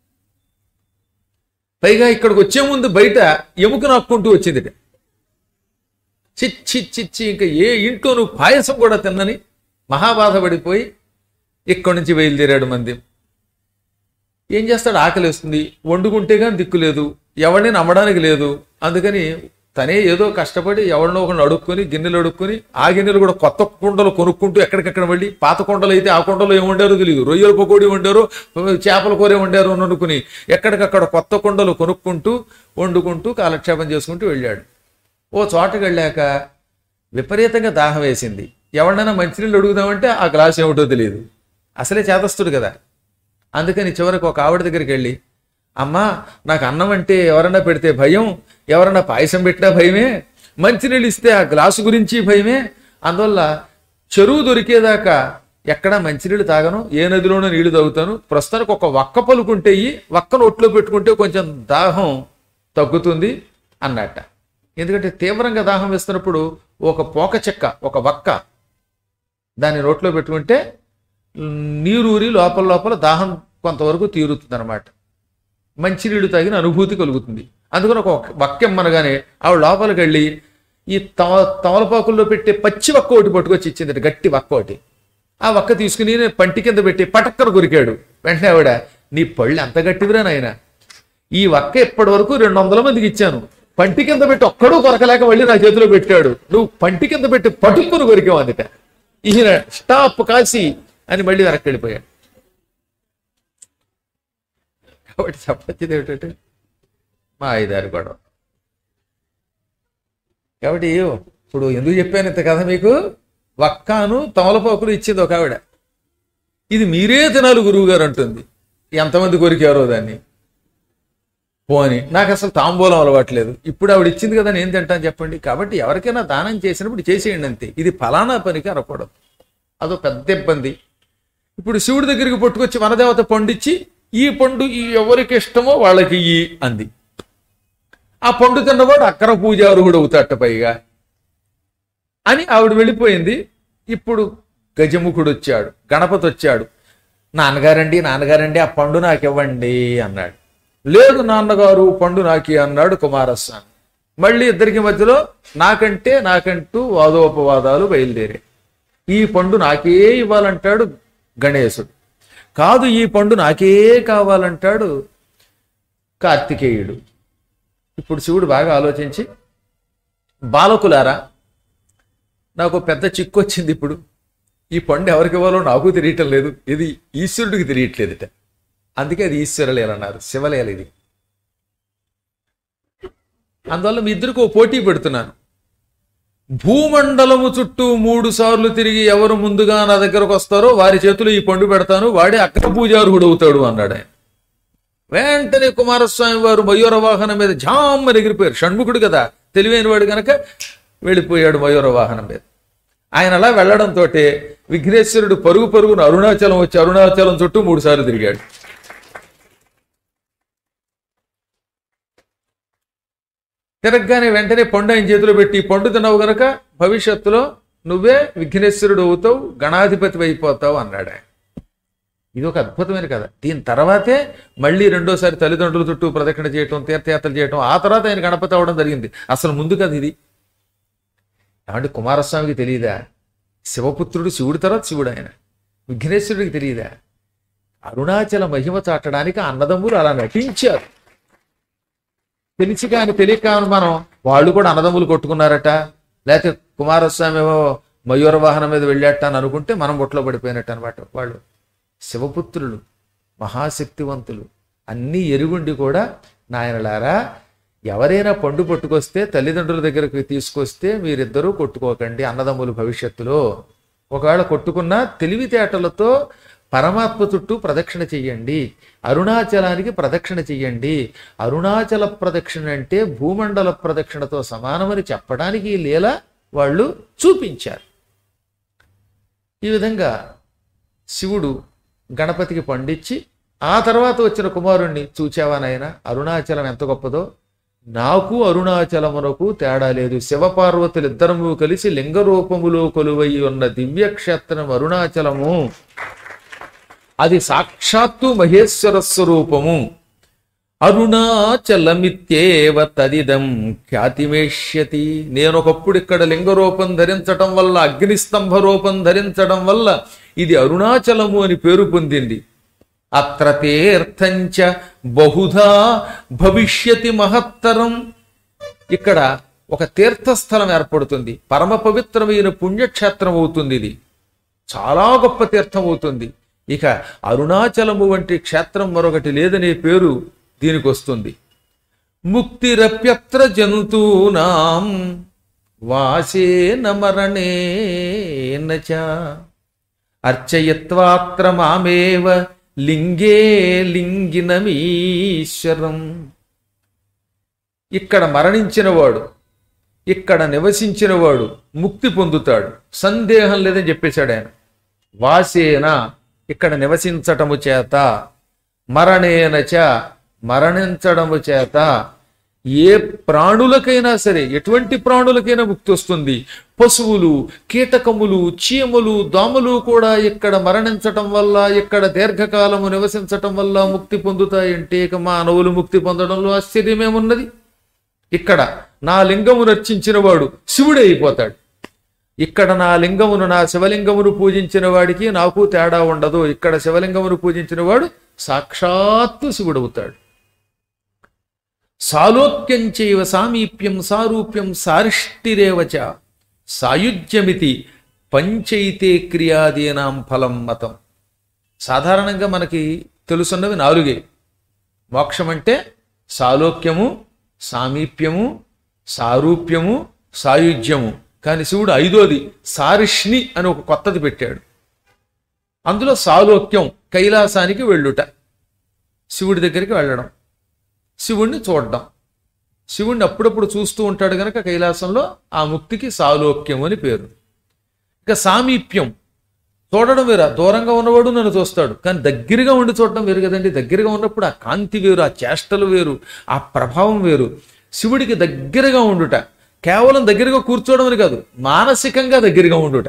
పైగా ఇక్కడికి వచ్చే ముందు బయట ఎముక నాక్కుంటూ వచ్చింది చిచ్చి చిచ్చి ఇంకా ఏ ఇంట్లో నువ్వు పాయసం కూడా తిన్నని మహాబాధపడిపోయి ఇక్కడి నుంచి బయలుదేరాడు మంది ఏం చేస్తాడు ఆకలి వేస్తుంది వండుకుంటే కానీ దిక్కు లేదు ఎవరిని నమ్మడానికి లేదు అందుకని తనే ఏదో కష్టపడి ఎవరినో ఒకరిని అడుక్కొని గిన్నెలు అడుక్కొని ఆ గిన్నెలు కూడా కొత్త కుండలు కొనుక్కుంటూ ఎక్కడికెక్కడ వెళ్ళి పాత కుండలు అయితే ఆ కుండలో ఏం వండారో తెలియదు రొయ్యల పకోడీ వండారు చేపల కూర వండారు అని అనుకుని ఎక్కడికక్కడ కొత్త కుండలు కొనుక్కుంటూ వండుకుంటూ కాలక్షేపం చేసుకుంటూ వెళ్ళాడు ఓ చోటకి వెళ్ళాక విపరీతంగా దాహం వేసింది ఎవరినైనా మంచినీళ్ళు అడుగుదామంటే ఆ గ్లాస్ ఏమిటో తెలియదు అసలే చేతస్తుడు కదా అందుకని చివరికి ఒక ఆవిడ దగ్గరికి వెళ్ళి అమ్మా నాకు అన్నం అంటే ఎవరన్నా పెడితే భయం ఎవరన్నా పాయసం పెట్టినా భయమే మంచినీళ్ళు ఇస్తే ఆ గ్లాసు గురించి భయమే అందువల్ల చెరువు దొరికేదాకా ఎక్కడా మంచినీళ్ళు తాగను ఏ నదిలోనూ నీళ్లు తాగుతాను ప్రస్తుతానికి ఒక వక్క పలుకుంటే ఇయ్యి, వక్కను ఒట్లో పెట్టుకుంటే కొంచెం దాహం తగ్గుతుంది అన్నట్ట ఎందుకంటే తీవ్రంగా దాహం వేస్తున్నప్పుడు ఒక పోక చెక్క ఒక వక్క దాన్ని నోట్లో పెట్టుకుంటే నీరూరి లోపల లోపల దాహం కొంతవరకు తీరుతుంది అనమాట మంచినీళ్ళు తాగిన అనుభూతి కలుగుతుంది అందుకని ఒక వక్కెమ్మనగానే ఆవిడ లోపలికి వెళ్ళి ఈ తమ తమలపాకుల్లో పెట్టే పచ్చి వక్క ఒకటి పట్టుకొచ్చి ఇచ్చింది గట్టి వక్క ఒకటి ఆ వక్క తీసుకుని నేను పంటి కింద పెట్టి పటక్కన కొరికాడు వెంటనే ఆవిడ నీ పళ్ళు ఎంత గట్టివిరా నాయన ఈ వక్క ఇప్పటి వరకు రెండు వందల మందికి ఇచ్చాను పంటి కింద పెట్టి ఒక్కడూ కొరకలేక మళ్ళీ నా చేతిలో పెట్టాడు నువ్వు పంటి కింద పెట్టి పటుక్కును కొరికావు అందుట ఈయన స్టాప్ కాసి అని మళ్ళీ వెనక్కి వెళ్ళిపోయాడు కాబట్టి చెప్పొచ్చేది ఏమిటంటే మా ఐదారు గొడవ కాబట్టి ఇప్పుడు ఎందుకు చెప్పాను ఇంత కథ మీకు వక్కాను తమలపాకులు ఇచ్చింది ఒక ఆవిడ ఇది మీరే తినాలి గురువు గారు అంటుంది ఎంతమంది కొరికారో దాన్ని పోని నాకు అసలు తాంబూలం అలవాట్లేదు ఇప్పుడు ఆవిడ ఇచ్చింది కదా నేను తింటాను చెప్పండి కాబట్టి ఎవరికైనా దానం చేసినప్పుడు చేసేయండి అంతే ఇది ఫలానా పనికి అనకూడదు అదో పెద్ద ఇబ్బంది ఇప్పుడు శివుడి దగ్గరికి పట్టుకొచ్చి వనదేవత పండిచ్చి ఈ పండు ఈ ఎవరికి ఇష్టమో వాళ్ళకి ఈ అంది ఆ పండు తిన్నవాడు అక్కర పూజారుహుడు అవుతాట పైగా అని ఆవిడ వెళ్ళిపోయింది ఇప్పుడు గజముఖుడు వచ్చాడు గణపతి వచ్చాడు నాన్నగారండి నాన్నగారండి ఆ పండు నాకు ఇవ్వండి అన్నాడు లేదు నాన్నగారు పండు నాకి అన్నాడు కుమారస్వామి మళ్ళీ ఇద్దరికి మధ్యలో నాకంటే నాకంటూ వాదోపవాదాలు బయలుదేరాయి ఈ పండు నాకే ఇవ్వాలంటాడు గణేశుడు కాదు ఈ పండు నాకే కావాలంటాడు కార్తికేయుడు ఇప్పుడు శివుడు బాగా ఆలోచించి బాలకులారా నాకు పెద్ద చిక్కు వచ్చింది ఇప్పుడు ఈ పండు ఎవరికి ఇవ్వాలో నాకు తెలియటం లేదు ఇది ఈశ్వరుడికి తెలియట్లేదుట అందుకే అది ఈశ్వరలేల అన్నారు శివలేల ఇది అందువల్ల మీ ఇద్దరికి ఓ పోటీ పెడుతున్నాను భూమండలము చుట్టూ మూడు సార్లు తిరిగి ఎవరు ముందుగా నా దగ్గరకు వస్తారో వారి చేతులు ఈ పండు పెడతాను వాడే అక్కడ పూజారుహుడు అవుతాడు అన్నాడు ఆయన వెంటనే కుమారస్వామి వారు మయూర వాహనం మీద జామ్మని ఎగిరిపోయారు షణ్ముఖుడు కదా తెలివైన వాడు గనక వెళ్ళిపోయాడు మయూర వాహనం మీద ఆయన అలా వెళ్ళడంతో విఘ్నేశ్వరుడు పరుగు పరుగున అరుణాచలం వచ్చి అరుణాచలం చుట్టూ మూడు సార్లు తిరిగాడు తిరగగానే వెంటనే పండు ఆయన చేతిలో పెట్టి "ఈ పండు తిన్నావు గనక భవిష్యత్తులో నువ్వే విఘ్నేశ్వరుడు అవుతావు గణాధిపతి అయిపోతావు అన్నాడు ఆయన ఇది ఒక అద్భుతమైన కథ దీని తర్వాతే మళ్ళీ రెండోసారి తల్లిదండ్రుల చుట్టూ ప్రదక్షిణ చేయటం తీర్థయాత్రలు చేయటం ఆ తర్వాత ఆయన గణపతి అవ్వడం జరిగింది అసలు ముందు కదా ఇది ఏమంటే కుమారస్వామికి తెలియదా శివపుత్రుడు శివుడి తర్వాత శివుడు ఆయన విఘ్నేశ్వరుడికి తెలియదా అరుణాచల మహిమ చాటడానికి ఆ అన్నదమ్ములు అలా నటించారు తెలిసి కాని తెలియక కాని మనం వాళ్ళు కూడా అన్నదమ్ములు కొట్టుకున్నారట లేకపోతే కుమారస్వామి ఏమో మయూర వాహనం మీద వెళ్ళాట అని అనుకుంటే మనం బొట్లో పడిపోయినట్టు అనమాట వాళ్ళు శివపుత్రులు మహాశక్తివంతులు అన్నీ ఎరుగుండి కూడా నాయనలారా ఎవరైనా పండు పట్టుకొస్తే తల్లిదండ్రుల దగ్గరకు తీసుకొస్తే మీరిద్దరూ కొట్టుకోకండి అన్నదమ్ములు భవిష్యత్తులో ఒకవేళ కొట్టుకున్నా తెలివితేటలతో పరమాత్మ చుట్టూ ప్రదక్షిణ చెయ్యండి అరుణాచలానికి ప్రదక్షిణ చెయ్యండి అరుణాచల ప్రదక్షిణ అంటే భూమండల ప్రదక్షిణతో సమానమని చెప్పడానికి ఈ లీల వాళ్ళు చూపించారు ఈ విధంగా శివుడు గణపతికి పండించి ఆ తర్వాత వచ్చిన కుమారుణ్ణి చూచావా నాయన అరుణాచలం ఎంత గొప్పదో నాకు అరుణాచలమునకు తేడా లేదు శివపార్వతులు ఇద్దరము కలిసి లింగ రూపములో కొలువై ఉన్న దివ్యక్షేత్రం అరుణాచలము అది సాక్షాత్తు మహేశ్వర స్వరూపము అరుణాచలమిత్యేవ తదిదం ఖ్యాతిమేష్యతి నేను ఒకప్పుడు ఇక్కడ లింగ రూపం ధరించటం వల్ల అగ్నిస్తంభ రూపం ధరించడం వల్ల ఇది అరుణాచలము అని పేరు పొందింది అత్ర తీర్థంచ బహుధా భవిష్యతి మహత్తరం ఇక్కడ ఒక తీర్థస్థలం ఏర్పడుతుంది పరమ పవిత్రమైన పుణ్యక్షేత్రం అవుతుంది ఇది చాలా గొప్ప తీర్థం అవుతుంది ఇక అరుణాచలము వంటి క్షేత్రం మరొకటి లేదనే పేరు దీనికి వస్తుంది ముక్తిరప్యత్ర జంతూనాం వాసేన మరణేన చ అర్చయత్వాత్ర మామేవ లింగే లింగినమీశ్వరం ఇక్కడ మరణించినవాడు ఇక్కడ నివసించినవాడు ముక్తి పొందుతాడు సందేహం లేదని చెప్పేశాడు ఆయన వాసేన ఇక్కడ నివసించటము చేత మరణేన చ మరణించడము చేత ఏ ప్రాణులకైనా సరే ఎటువంటి ప్రాణులకైనా ముక్తి వస్తుంది పశువులు కీటకములు చీమలు దోమలు కూడా ఇక్కడ మరణించటం వల్ల ఇక్కడ దీర్ఘకాలము నివసించటం వల్ల ముక్తి పొందుతాయంటే ఇక మానవులు ముక్తి పొందడంలో ఆశ్చర్యమేమున్నది ఇక్కడ నా లింగమును అర్చించిన వాడు శివుడే అయిపోతాడు ఇక్కడ నా లింగమును నా శివలింగమును పూజించిన వాడికి నాకు తేడా ఉండదు ఇక్కడ శివలింగమును పూజించిన వాడు సాక్షాత్తు శివుడవుతాడు సాలోక్యం చైవ సామీప్యం సారూప్యం సారిష్టిరేవచ సాయుజ్యమితి పంచైతే క్రియాదీనాం ఫలం మతం సాధారణంగా మనకి తెలుసున్నవి నాలుగే మోక్షం అంటే సాలోక్యము సామీప్యము సారూప్యము సాయుధ్యము కానీ శివుడు ఐదోది సారిష్ణి అని ఒక కొత్తది పెట్టాడు అందులో సాలోక్యం కైలాసానికి వెళ్ళుట శివుడి దగ్గరికి వెళ్ళడం శివుణ్ణి చూడడం శివుణ్ణి అప్పుడప్పుడు చూస్తూ ఉంటాడు గనక కైలాసంలో ఆ ముక్తికి సాలోక్యం అని పేరు ఇక సామీప్యం చూడడం వేరు దూరంగా ఉన్నవాడు నన్ను చూస్తాడు కానీ దగ్గరగా ఉండి చూడడం వేరు కదండి దగ్గరగా ఉన్నప్పుడు ఆ కాంతి వేరు ఆ చేష్టలు వేరు ఆ ప్రభావం వేరు శివుడికి దగ్గరగా ఉండుట కేవలం దగ్గరగా కూర్చోవడం అని కాదు మానసికంగా దగ్గరగా ఉండుట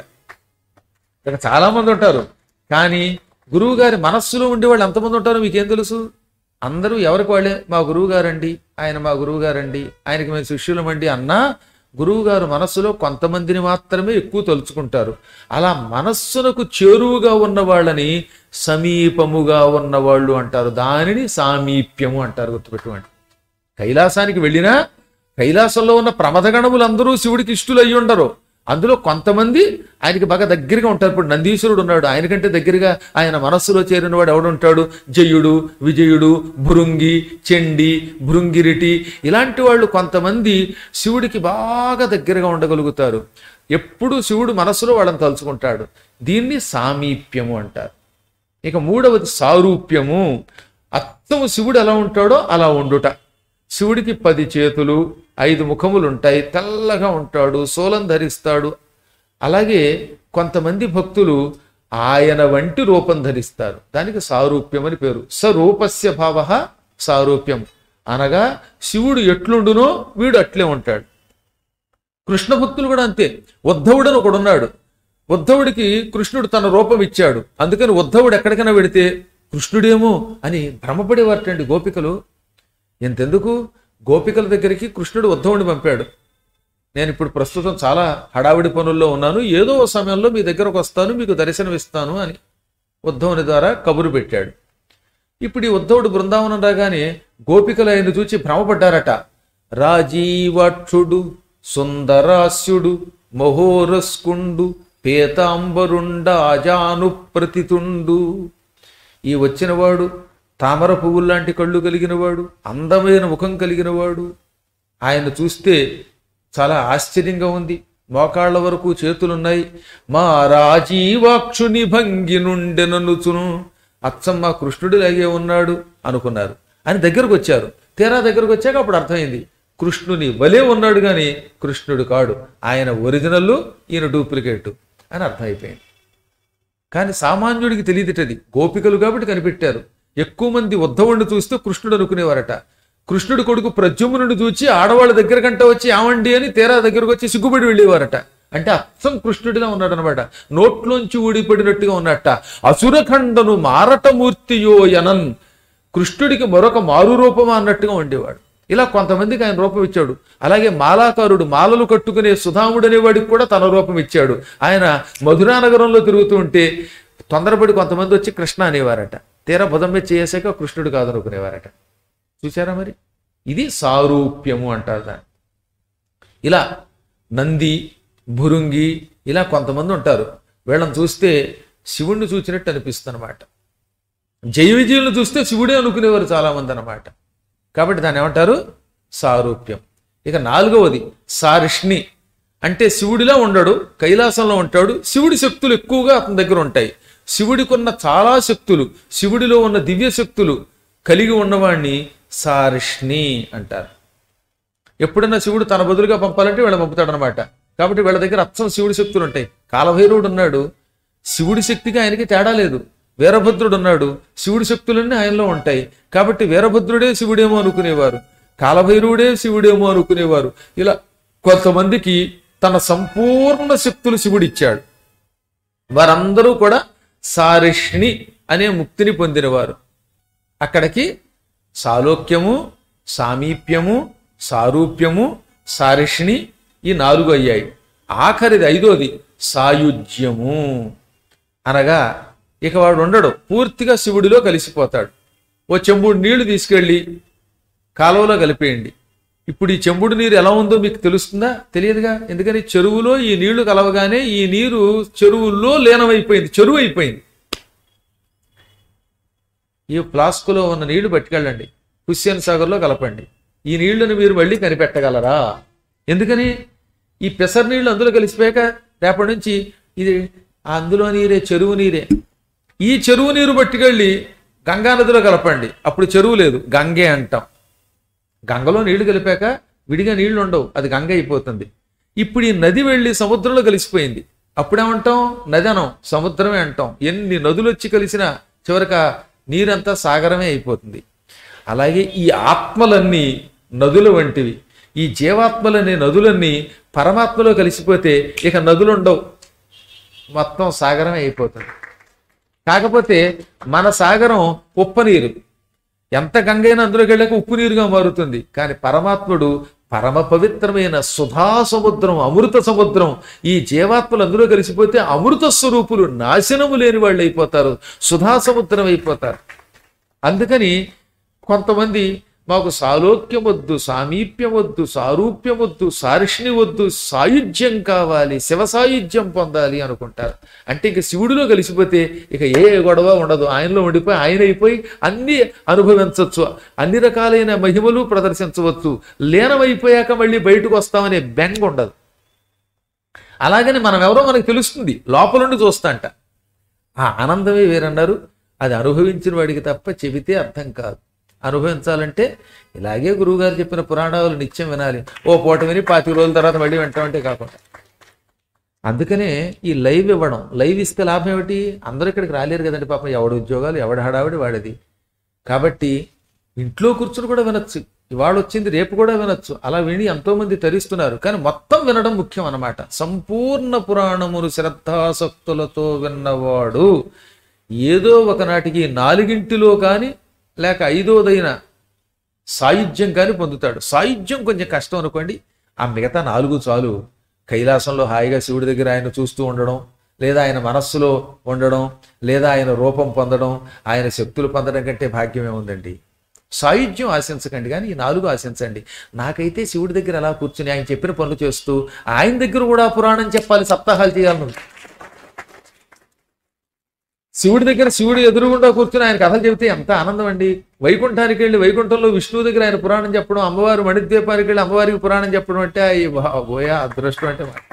ఇక్కడ చాలా మంది ఉంటారు కానీ గురువు గారి మనస్సులో ఉండే వాళ్ళు ఎంతమంది ఉంటారో మీకేం తెలుసు అందరూ ఎవరికి వాళ్ళే మా గురువు గారండి ఆయన మా గురువు గారండి ఆయనకి మేము శిష్యులమండి అన్నా గురువు గారు మనస్సులో కొంతమందిని మాత్రమే ఎక్కువ తలుచుకుంటారు అలా మనస్సునకు చేరువుగా ఉన్న వాళ్ళని సమీపముగా ఉన్నవాళ్ళు అంటారు దానిని సామీప్యము అంటారు గుర్తుపెట్టుకోండి కైలాసానికి వెళ్ళినా కైలాసంలో ఉన్న ప్రమథగణములు అందరూ శివుడికి ఇష్టులు అయ్యి ఉండరు అందులో కొంతమంది ఆయనకి బాగా దగ్గరగా ఉంటారు ఇప్పుడు నందీశ్వరుడు ఉన్నాడు ఆయనకంటే దగ్గరగా ఆయన మనస్సులో చేరిన వాడు ఎవడుంటాడు జయుడు విజయుడు భృంగి చెండి భృంగిరిటి ఇలాంటి వాళ్ళు కొంతమంది శివుడికి బాగా దగ్గరగా ఉండగలుగుతారు ఎప్పుడు శివుడు మనస్సులో వాళ్ళని తలుచుకుంటాడు దీన్ని సామీప్యము అంటారు ఇక మూడవది సారూప్యము అత్తము శివుడు ఎలా ఉంటాడో అలా ఉండుట శివుడికి పది చేతులు ఐదు ముఖములు ఉంటాయి తెల్లగా ఉంటాడు సోలం ధరిస్తాడు అలాగే కొంతమంది భక్తులు ఆయన వంటి రూపం ధరిస్తారు దానికి సారూప్యం అని పేరు సరూపస్య భావ సారూప్యం అనగా శివుడు ఎట్లుండునో వీడు అట్లే ఉంటాడు కృష్ణ భక్తులు కూడా అంతే ఉద్ధవుడని ఒకడున్నాడు ఉద్ధవుడికి కృష్ణుడు తన రూపం ఇచ్చాడు అందుకని ఉద్ధవుడు ఎక్కడికైనా వెడితే కృష్ణుడేమో అని భ్రమపడేవారటండి గోపికలు ఎంతెందుకు గోపికల దగ్గరికి కృష్ణుడు ఉద్ధవుడిని పంపాడు నేను ఇప్పుడు ప్రస్తుతం చాలా హడావిడి పనుల్లో ఉన్నాను ఏదో ఓ సమయంలో మీ దగ్గరకు వస్తాను మీకు దర్శనం ఇస్తాను అని ఉద్ధవుని ద్వారా కబురు పెట్టాడు ఇప్పుడు ఈ ఉద్ధవుడు బృందావనం రాగానే గోపికలు ఆయన చూచి భ్రమపడ్డారట రాజీవక్షుడు సుందరాస్యుడు మహోరస్కుండు పీతాంబరుండ అజాను ప్రతితుండు ఈ వచ్చినవాడు తామర పువ్వుల్లాంటి కళ్ళు కలిగినవాడు అందమైన ముఖం కలిగినవాడు ఆయన చూస్తే చాలా ఆశ్చర్యంగా ఉంది మోకాళ్ళ వరకు చేతులున్నాయి మా రాజీవాక్షుని భంగి నుండెననుచును అచ్చం మా కృష్ణుడిలాగే ఉన్నాడు అనుకున్నారు అని దగ్గరకు వచ్చారు తీరా దగ్గరకు వచ్చాక అప్పుడు అర్థమైంది కృష్ణుని వలే ఉన్నాడు కానీ కృష్ణుడు కాడు ఆయన ఒరిజినల్ ఈయన డూప్లికేట్ అని అర్థమైపోయింది కానీ సామాన్యుడికి తెలియదుటది గోపికలు కాబట్టి కనిపెట్టారు ఎక్కువ మంది ఉద్ధవుడిని చూస్తూ కృష్ణుడు అనుకునేవారట కృష్ణుడి కొడుకు ప్రద్యుమ్నుడిని చూచి ఆడవాళ్ళ దగ్గర కంటే వచ్చి ఆవండి అని తీరా దగ్గరకు వచ్చి సిగ్గుపడి వెళ్ళేవారట అంటే అచ్చం కృష్ణుడిలా ఉన్నాడు అనమాట నోట్లోంచి ఊడిపడినట్టుగా ఉన్నట్ట అసురఖండను మారటమూర్తియో యనన్ కృష్ణుడికి మరొక మారు రూపమా అన్నట్టుగా ఉండేవాడు ఇలా కొంతమందికి ఆయన రూపం ఇచ్చాడు అలాగే మాలాకారుడు మాలలు కట్టుకునే సుధాముడు అనేవాడికి కూడా తన రూపం ఇచ్చాడు ఆయన మధురా నగరంలో తిరుగుతూ ఉంటే తొందరపడి కొంతమంది వచ్చి కృష్ణ అనేవారట తీరా భుజం మీద చేసాక కృష్ణుడు కాదనుకునేవారట చూసారా మరి ఇది సారూప్యము అంటారు దాన్ని ఇలా నంది భురుంగి ఇలా కొంతమంది ఉంటారు వీళ్ళని చూస్తే శివుణ్ణి చూసినట్టు అనిపిస్తుంది అనమాట జయ విజయులను చూస్తే శివుడే అనుకునేవారు చాలామంది అనమాట కాబట్టి దాన్ని ఏమంటారు సారూప్యం ఇక నాలుగవది సారిష్ణి అంటే శివుడిలా ఉండడు కైలాసంలో ఉంటాడు శివుడి శక్తులు ఎక్కువగా అతని దగ్గర ఉంటాయి శివుడికి ఉన్న చాలా శక్తులు శివుడిలో ఉన్న దివ్య శక్తులు కలిగి ఉన్నవాణ్ణి సారిష్ణి అంటారు ఎప్పుడైనా శివుడు తన బదులుగా పంపాలంటే వీళ్ళ పంపుతాడనమాట కాబట్టి వీళ్ళ దగ్గర అచ్చం శివుడి శక్తులు ఉంటాయి కాలభైరవుడు ఉన్నాడు శివుడి శక్తికి ఆయనకి తేడా లేదు వీరభద్రుడు ఉన్నాడు శివుడి శక్తులన్నీ ఆయనలో ఉంటాయి కాబట్టి వీరభద్రుడే శివుడేమో అనుకునేవారు కాలభైరవుడే శివుడేమో అనుకునేవారు ఇలా కొంతమందికి తన సంపూర్ణ శక్తులు శివుడిచ్చాడు వారందరూ కూడా సారిష్ణి అనే ముక్తిని పొందినవారు అక్కడికి సాలోక్యము సామీప్యము సారూప్యము సారిష్ణి ఈ నాలుగు అయ్యాయి ఆఖరిది ఐదోది సాయుజ్యము అనగా ఇక వాడు ఉండడు పూర్తిగా శివుడిలో కలిసిపోతాడు ఓ చెంబుడు నీళ్లు తీసుకెళ్ళి కాలువలో కలిపేయండి ఇప్పుడు ఈ చెంబుడు నీరు ఎలా ఉందో మీకు తెలుస్తుందా తెలియదుగా ఎందుకని చెరువులో ఈ నీళ్లు కలవగానే ఈ నీరు చెరువుల్లో లీనమైపోయింది చెరువు అయిపోయింది ఈ ఫ్లాస్కులో ఉన్న నీళ్లు పట్టుకెళ్ళండి హుస్సేన్ సాగర్లో కలపండి ఈ నీళ్లను మీరు మళ్ళీ కనిపెట్టగలరా ఎందుకని ఈ పెసర్ నీళ్లు అందులో కలిసిపోయాక రేపటి నుంచి ఇది అందులో నీరే చెరువు నీరే ఈ చెరువు నీరు పట్టుకెళ్ళి గంగా నదిలో కలపండి అప్పుడు చెరువు లేదు గంగే అంటాం గంగలో నీళ్లు కలిపాక విడిగా నీళ్లు ఉండవు అది గంగ అయిపోతుంది ఇప్పుడు ఈ నది వెళ్ళి సముద్రంలో కలిసిపోయింది అప్పుడేమంటాం నది అనం సముద్రమే అంటాం ఎన్ని నదులు వచ్చి కలిసినా చివరికి ఆ నీరంతా సాగరమే అయిపోతుంది అలాగే ఈ ఆత్మలన్నీ నదుల వంటివి ఈ జీవాత్మలనే నదులన్నీ పరమాత్మలో కలిసిపోతే ఇక నదులు ఉండవు మొత్తం సాగరమే అయిపోతుంది కాకపోతే మన సాగరం ఉప్ప నీరు ఎంత గంగైనా అందులోకి వెళ్ళాక ఉప్పు నీరుగా మారుతుంది కానీ పరమాత్ముడు పరమ పవిత్రమైన సుధా సముద్రం అమృత సముద్రం ఈ జీవాత్మలు అందులో కలిసిపోతే అమృత స్వరూపులు నాశనము లేని వాళ్ళు అయిపోతారు సుధా సముద్రం అయిపోతారు అందుకని కొంతమంది మాకు సాలోక్యం వద్దు సామీప్యం వద్దు సారూప్యం వద్దు సారిష్ణి వద్దు సాయుధ్యం కావాలి శివ సాయుధ్యం పొందాలి అనుకుంటారు అంటే ఇక శివుడిలో కలిసిపోతే ఇక ఏ గొడవ ఉండదు ఆయనలో ఉండిపోయి ఆయన అయిపోయి అన్ని అనుభవించవచ్చు అన్ని రకాలైన మహిమలు ప్రదర్శించవచ్చు లీనమైపోయాక మళ్ళీ బయటకు వస్తామనే బెంగ ఉండదు అలాగని మనం ఎవరో మనకు తెలుస్తుంది లోపలుండి చూస్తాంట ఆ ఆనందమే వేరన్నారు అది అనుభవించిన వాడికి తప్ప చెబితే అర్థం కాదు అనుభవించాలంటే ఇలాగే గురువుగారు చెప్పిన పురాణాలు నిత్యం వినాలి ఓ పూట విని పాతిక రోజుల తర్వాత మళ్ళీ వింటామంటే కాకుండా అందుకనే ఈ లైవ్ ఇవ్వడం లైవ్ ఇస్తే లాభం ఏమిటి అందరూ ఇక్కడికి రాలేరు కదండి పాపం ఎవడి ఉద్యోగాలు ఎవడి హడావిడి వాడిది కాబట్టి ఇంట్లో కూర్చుని కూడా వినొచ్చు ఇవాళ వచ్చింది రేపు కూడా వినొచ్చు అలా విని ఎంతో మంది తరిస్తున్నారు కానీ మొత్తం వినడం ముఖ్యం అన్నమాట సంపూర్ణ పురాణమును శ్రద్ధాసక్తులతో విన్నవాడు ఏదో ఒకనాటికి నాలుగింటిలో కానీ లేక ఐదోదైన సాయుధ్యం కానీ పొందుతాడు సాయుధ్యం కొంచెం కష్టం అనుకోండి ఆ మిగతా నాలుగు చాలు కైలాసంలో హాయిగా శివుడి దగ్గర ఆయన చూస్తూ ఉండడం లేదా ఆయన మనస్సులో ఉండడం లేదా ఆయన రూపం పొందడం ఆయన శక్తులు పొందడం కంటే భాగ్యమే ఉందండి సాయుధ్యం ఆశించకండి కానీ ఈ నాలుగు ఆశించండి నాకైతే శివుడి దగ్గర అలా కూర్చుని ఆయన చెప్పిన పనులు చేస్తూ ఆయన దగ్గర కూడా పురాణం చెప్పాలి సప్తాహాలు చేయాలను శివుడి దగ్గర శివుడు ఎదురుగుండా కూర్చుని ఆయన కథలు చెబితే ఎంత ఆనందం అండి వైకుంఠానికి వెళ్ళి వైకుంఠంలో విష్ణువు దగ్గర ఆయన పురాణం చెప్పడం అమ్మవారు మణిద్వీపానికి వెళ్ళి అమ్మవారికి పురాణం చెప్పడం అంటే అయ్యి పోయా అదృష్టం అంటే మాట.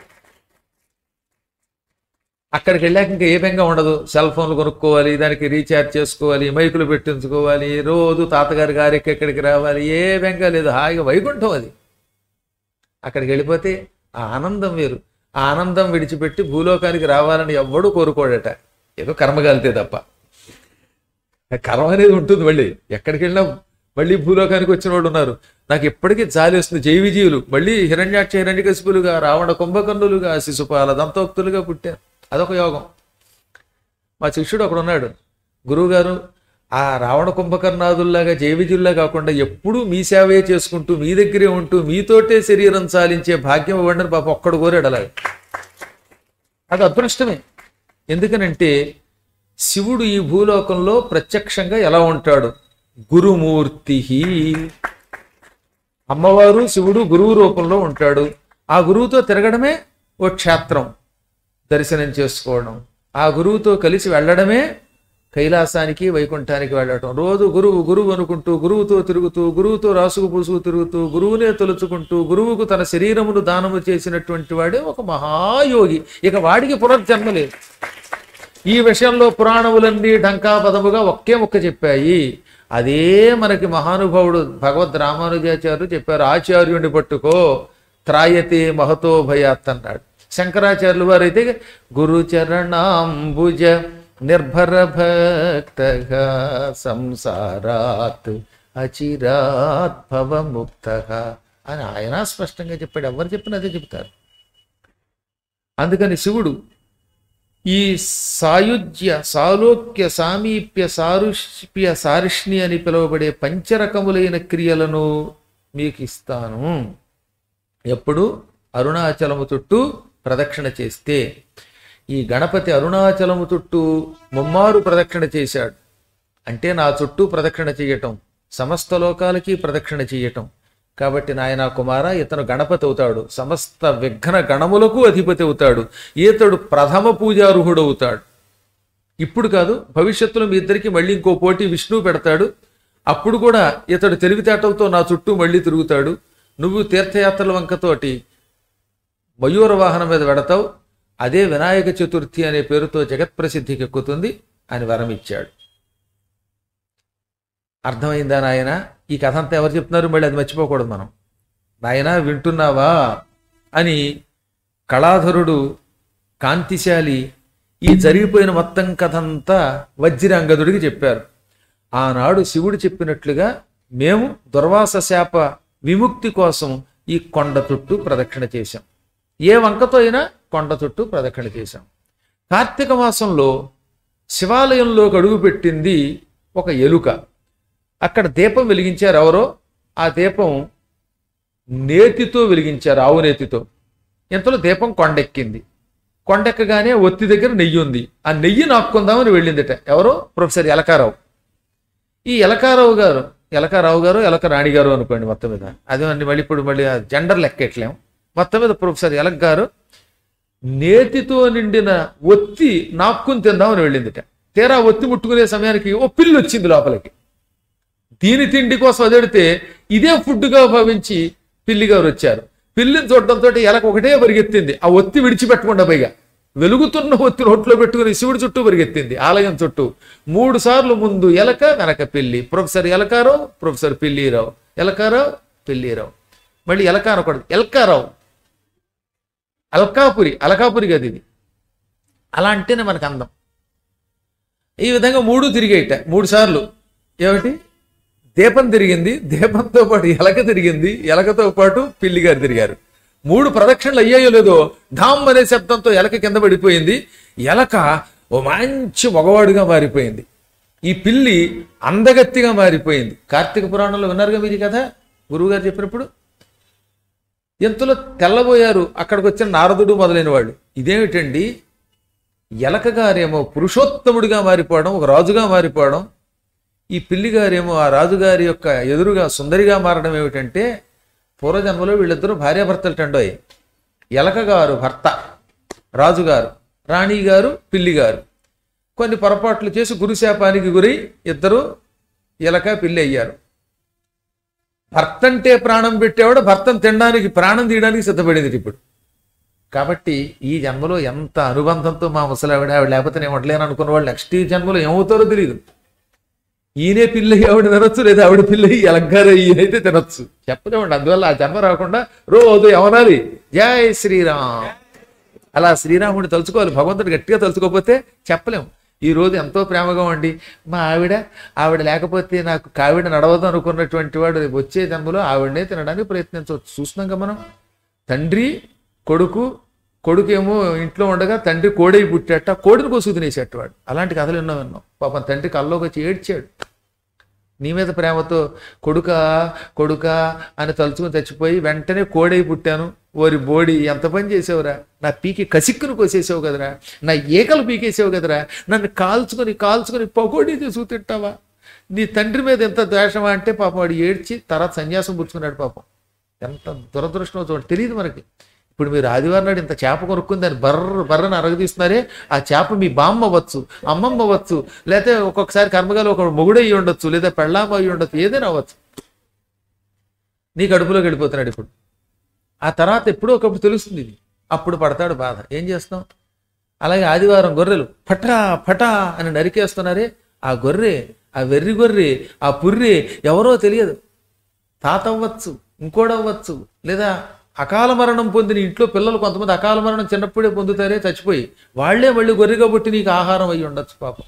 అక్కడికి వెళ్ళాక ఇంకా ఏ బెంగ ఉండదు సెల్ ఫోన్లు కొనుక్కోవాలి దానికి రీఛార్జ్ చేసుకోవాలి మైకులు పెట్టించుకోవాలి రోజు తాతగారి గారికి ఎక్కడికి రావాలి ఏ బెంగ లేదు హాయిగా వైకుంఠం అది అక్కడికి వెళ్ళిపోతే ఆ ఆనందం వేరు ఆ ఆనందం విడిచిపెట్టి భూలోకానికి రావాలని ఎవ్వడూ కోరుకోడట ఏదో కర్మగాలితే తప్ప ఆ కర్మ అనేది ఉంటుంది మళ్ళీ ఎక్కడికి వెళ్ళినా మళ్ళీ భూలోకానికి వచ్చిన వాళ్ళు ఉన్నారు నాకు ఇప్పటికీ జాలి వస్తుంది జైవిజీవులు మళ్ళీ హిరణ్యాక్ష హిరణ్యకశిపులుగా రావణ కుంభకర్ణులుగా శిశుపాల దంతోక్తులుగా పుట్టారు అదొక యోగం మా శిష్యుడు ఒకడు ఉన్నాడు గురువుగారు ఆ రావణ కుంభకర్ణాదుల్లాగా జైవిజుల్లా కాకుండా ఎప్పుడూ మీ సేవే చేసుకుంటూ మీ దగ్గరే ఉంటూ మీతోటే శరీరం చాలించే భాగ్యం ఇవ్వండి అని పాప ఒక్కడు కోరాడు అలాగే అది అదృష్టమే ఎందుకనంటే శివుడు ఈ భూలోకంలో ప్రత్యక్షంగా ఎలా ఉంటాడు గురుమూర్తి అమ్మవారు శివుడు గురువు రూపంలో ఉంటాడు ఆ గురువుతో తిరగడమే ఓ క్షేత్రం దర్శనం చేసుకోవడం ఆ గురువుతో కలిసి వెళ్ళడమే కైలాసానికి వైకుంఠానికి వెళ్ళటం రోజు గురువు గురువు అనుకుంటూ గురువుతో తిరుగుతూ గురువుతో రాసుకు పులుసుకు తిరుగుతూ గురువునే తలుచుకుంటూ గురువుకు తన శరీరమును దానము చేసినటువంటి వాడే ఒక మహాయోగి ఇక వాడికి పునర్జన్మ లేదు ఈ విషయంలో పురాణములన్నీ ఢంకాపదముగా ఒకే ఒక్క చెప్పాయి అదే మనకి మహానుభావుడు భగవద్ రామానుజాచార్యులు చెప్పారు ఆచార్యుడిని పట్టుకో త్రాయతే మహతో భయాత్ అన్నాడు శంకరాచార్యులు వారైతే గురుచరణాంబుజ నిర్భర భక్త సంసారాత్ అచిరాత్ భవముక్త అని ఆయన స్పష్టంగా చెప్పాడు ఎవరు చెప్పినా అదే చెప్తారు అందుకని శివుడు ఈ సాయుజ్య సాలోక్య సామీప్య సారుష్ప్య సారిష్ణి అని పిలువబడే పంచరకములైన క్రియలను మీకు ఇస్తాను ఎప్పుడు అరుణాచలము చుట్టూ ప్రదక్షిణ చేస్తే ఈ గణపతి అరుణాచలము చుట్టూ ముమ్మారు ప్రదక్షిణ చేశాడు అంటే నా చుట్టూ ప్రదక్షిణ చేయటం సమస్త లోకాలకి ప్రదక్షిణ చేయటం కాబట్టి నాయన కుమార ఇతను గణపతి అవుతాడు సమస్త విఘ్న గణములకు అధిపతి అవుతాడు ఈతడు ప్రథమ పూజార్హుడు అవుతాడు ఇప్పుడు కాదు భవిష్యత్తులో మీ ఇద్దరికి మళ్ళీ ఇంకో పోటీ విష్ణువు పెడతాడు అప్పుడు కూడా ఇతడు తెలివితేటలతో నా చుట్టూ మళ్ళీ తిరుగుతాడు నువ్వు తీర్థయాత్రల వంకతోటి మయూర వాహనం మీద వెడతావు అదే వినాయక చతుర్థి అనే పేరుతో జగత్ప్రసిద్ధికి ఎక్కుతుంది అని వరం ఇచ్చాడు అర్థమైందా నాయన ఈ కథ అంతా ఎవరు చెప్తున్నారు మళ్ళీ అది మర్చిపోకూడదు మనం నాయన వింటున్నావా అని కళాధరుడు కాంతిశాలి ఈ జరిగిపోయిన మొత్తం కథ అంతా వజ్రాంగదుడికి చెప్పారు ఆనాడు శివుడు చెప్పినట్లుగా మేము దుర్వాస శాప విముక్తి కోసం ఈ కొండ చుట్టూ ప్రదక్షిణ చేశాం ఏ వంకతో అయినా కొండ చుట్టూ ప్రదక్షిణ చేశాం కార్తీక మాసంలో శివాలయంలోకి అడుగుపెట్టింది ఒక ఎలుక అక్కడ దీపం వెలిగించారు ఎవరో ఆ దీపం నేతితో వెలిగించారు ఆవు నేతితో ఇంతలో దీపం కొండెక్కింది కొండెక్కగానే ఒత్తి దగ్గర నెయ్యి ఉంది ఆ నెయ్యి నాక్కుందామని వెళ్ళిందట ఎవరో ప్రొఫెసర్ ఎలకారావు ఈ ఎలకారావు గారు ఎలకారావు గారు ఎలక రాణి గారు అనుకోండి మొత్తం మీద అదే అండి మళ్ళీ ఇప్పుడు మళ్ళీ ఆ జెండర్ లెక్కెట్లేం మొత్తం మీద ప్రొఫెసర్ ఎలక్ గారు నేతితో నిండిన ఒత్తి నాక్కుని తిందామని వెళ్ళిందిట తీరా ఒత్తి ముట్టుకునే సమయానికి ఓ పిల్లి వచ్చింది లోపలికి దీని తిండి కోసం అదెడితే ఇదే ఫుడ్గా భావించి పిల్లి గారు వచ్చారు పిల్లిని చూడటంతో ఎలక ఒకటే పరిగెత్తింది ఆ ఒత్తి విడిచిపెట్టకుండా పైగా వెలుగుతున్న ఒత్తి నోట్లో పెట్టుకుని శివుడి చుట్టూ పరిగెత్తింది ఆలయం చుట్టూ మూడు సార్లు ముందు ఎలక వెనక పిల్లి ప్రొఫెసర్ ఎలకారావు ప్రొఫెసర్ పిల్లిరావు ఎలకారావు పిల్లిరావు మళ్ళీ ఎలక అనకూడదు ఎల్కారావు అల్కాపురి అలకాపురి గది ఇది అలా అంటేనే మనకు అందం ఈ విధంగా మూడు తిరిగేట మూడు సార్లు ఏమిటి దీపం తిరిగింది దీపంతో పాటు ఎలక తిరిగింది ఎలకతో పాటు పిల్లి గారు తిరిగారు మూడు ప్రదక్షిణలు అయ్యాయో లేదో ఢామ్ అనే శబ్దంతో ఎలక కింద పడిపోయింది ఎలక ఓ మంచి మగవాడుగా మారిపోయింది ఈ పిల్లి అందగత్తిగా మారిపోయింది కార్తీక పురాణంలో విన్నారుగా మీరు ఈ కథ గురువుగారు చెప్పినప్పుడు ఎంతలో తెల్లబోయారు అక్కడికి వచ్చిన నారదుడు మొదలైన వాళ్ళు ఇదేమిటండి ఎలక గారేమో పురుషోత్తముడిగా మారిపోవడం ఒక రాజుగా మారిపోవడం ఈ పిల్లిగారేమో ఆ రాజుగారి యొక్క ఎదురుగా సుందరిగా మారడం ఏమిటంటే పూర్వజన్మలో వీళ్ళిద్దరూ భార్యాభర్తలు టండోయ్ ఎలక గారు భర్త రాజుగారు రాణి గారు పిల్లి గారు కొన్ని పొరపాట్లు చేసి గురుశాపానికి గురై ఇద్దరు ఎలక పిల్లి అయ్యారు భర్త అంటే ప్రాణం పెట్టేవాడు భర్తను తినడానికి ప్రాణం తీయడానికి సిద్ధపడింది ఇప్పుడు కాబట్టి ఈ జన్మలో ఎంత అనుబంధంతో మా ముసలావిడ ఆవిడ లేకపోతే నేను ఉండలేను అనుకున్న వాళ్ళు నెక్స్ట్ ఈ జన్మలో ఏమవుతారో తెలియదు ఈయనే పిల్ల ఆవిడ తినొచ్చు లేదా ఆవిడ పిల్ల ఎలగ్గారు ఈయనైతే తినొచ్చు చెప్పలేమండి అందువల్ల ఆ జన్మ రాకుండా రోజు ఎవరాలి జై శ్రీరామ్ అలా శ్రీరాముడిని తలుచుకోవాలి భగవంతుడు గట్టిగా తలుచుకోకపోతే చెప్పలేం ఈ రోజు ఎంతో ప్రేమగా ఉండి మా ఆవిడ ఆవిడ లేకపోతే నాకు కావిడ నడవదు అనుకున్నటువంటి వాడు రేపు వచ్చే జన్మలో ఆవిడనే తినడానికి ప్రయత్నించవచ్చు చూస్తున్నాం కదా మనం తండ్రి కొడుకు కొడుకేమో ఇంట్లో ఉండగా తండ్రి కోడై పుట్టాట కోడిని కోసుకు తినేసేట వాడు అలాంటి కథలు ఎన్నో విన్నాం పాపం తండ్రి కల్లోకి వచ్చి ఏడ్చాడు నీ మీద ప్రేమతో కొడుక కొడుక అని తలుచుకుని చచ్చిపోయి వెంటనే కోడై పుట్టాను ఓరి బోడి ఎంత పని చేసావురా నా పీకి కసిక్కును కోసేసావు కదరా నా ఏకలు పీకేసావు కదరా నన్ను కాల్చుకొని కాల్చుకొని పకోడీ తీసుకు తింటావా నీ తండ్రి మీద ఎంత ద్వేషమా అంటే పాపం వాడు ఏడ్చి తర్వాత సన్యాసం పుచ్చుకున్నాడు పాపం ఎంత దురదృష్టం చూడండి తెలియదు మనకి ఇప్పుడు మీరు ఆదివారం నాడు ఇంత చేప కొనుక్కుంది దాన్ని బర్ర బర్రని అరగదీస్తున్నారే ఆ చేప మీ బామ్మ అవ్వచ్చు అమ్మమ్మ అవ్వచ్చు లేకపోతే ఒక్కొక్కసారి కర్మగాలు ఒక మొగుడయ్యి ఉండొచ్చు లేదా పెళ్ళామ అయ్యి ఉండొచ్చు ఏదైనా అవ్వచ్చు నీ కడుపులోకి వెళ్ళిపోతున్నాడు ఇప్పుడు ఆ తర్వాత ఎప్పుడో ఒకప్పుడు తెలుస్తుంది ఇది అప్పుడు పడతాడు బాధ ఏం చేస్తాం అలాగే ఆదివారం గొర్రెలు పటా పటా అని నరికేస్తున్నారే ఆ గొర్రె ఆ వెర్రి గొర్రె ఆ పుర్రె ఎవరో తెలియదు తాత అవ్వచ్చు ఇంకోడవ్వచ్చు లేదా అకాల మరణం పొందిన ఇంట్లో పిల్లలు కొంతమంది అకాల మరణం చిన్నప్పుడే పొందుతారే చచ్చిపోయి వాళ్లే మళ్ళీ గొర్రెగా పుట్టి నీకు ఆహారం అయ్యి ఉండొచ్చు పాపం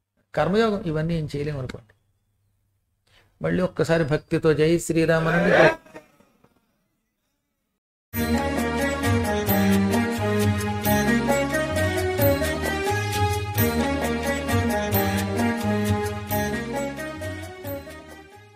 కర్మయోగం ఇవన్నీ ఏం చేయలేము అనుకోండి మళ్ళీ ఒక్కసారి భక్తితో జై శ్రీరామని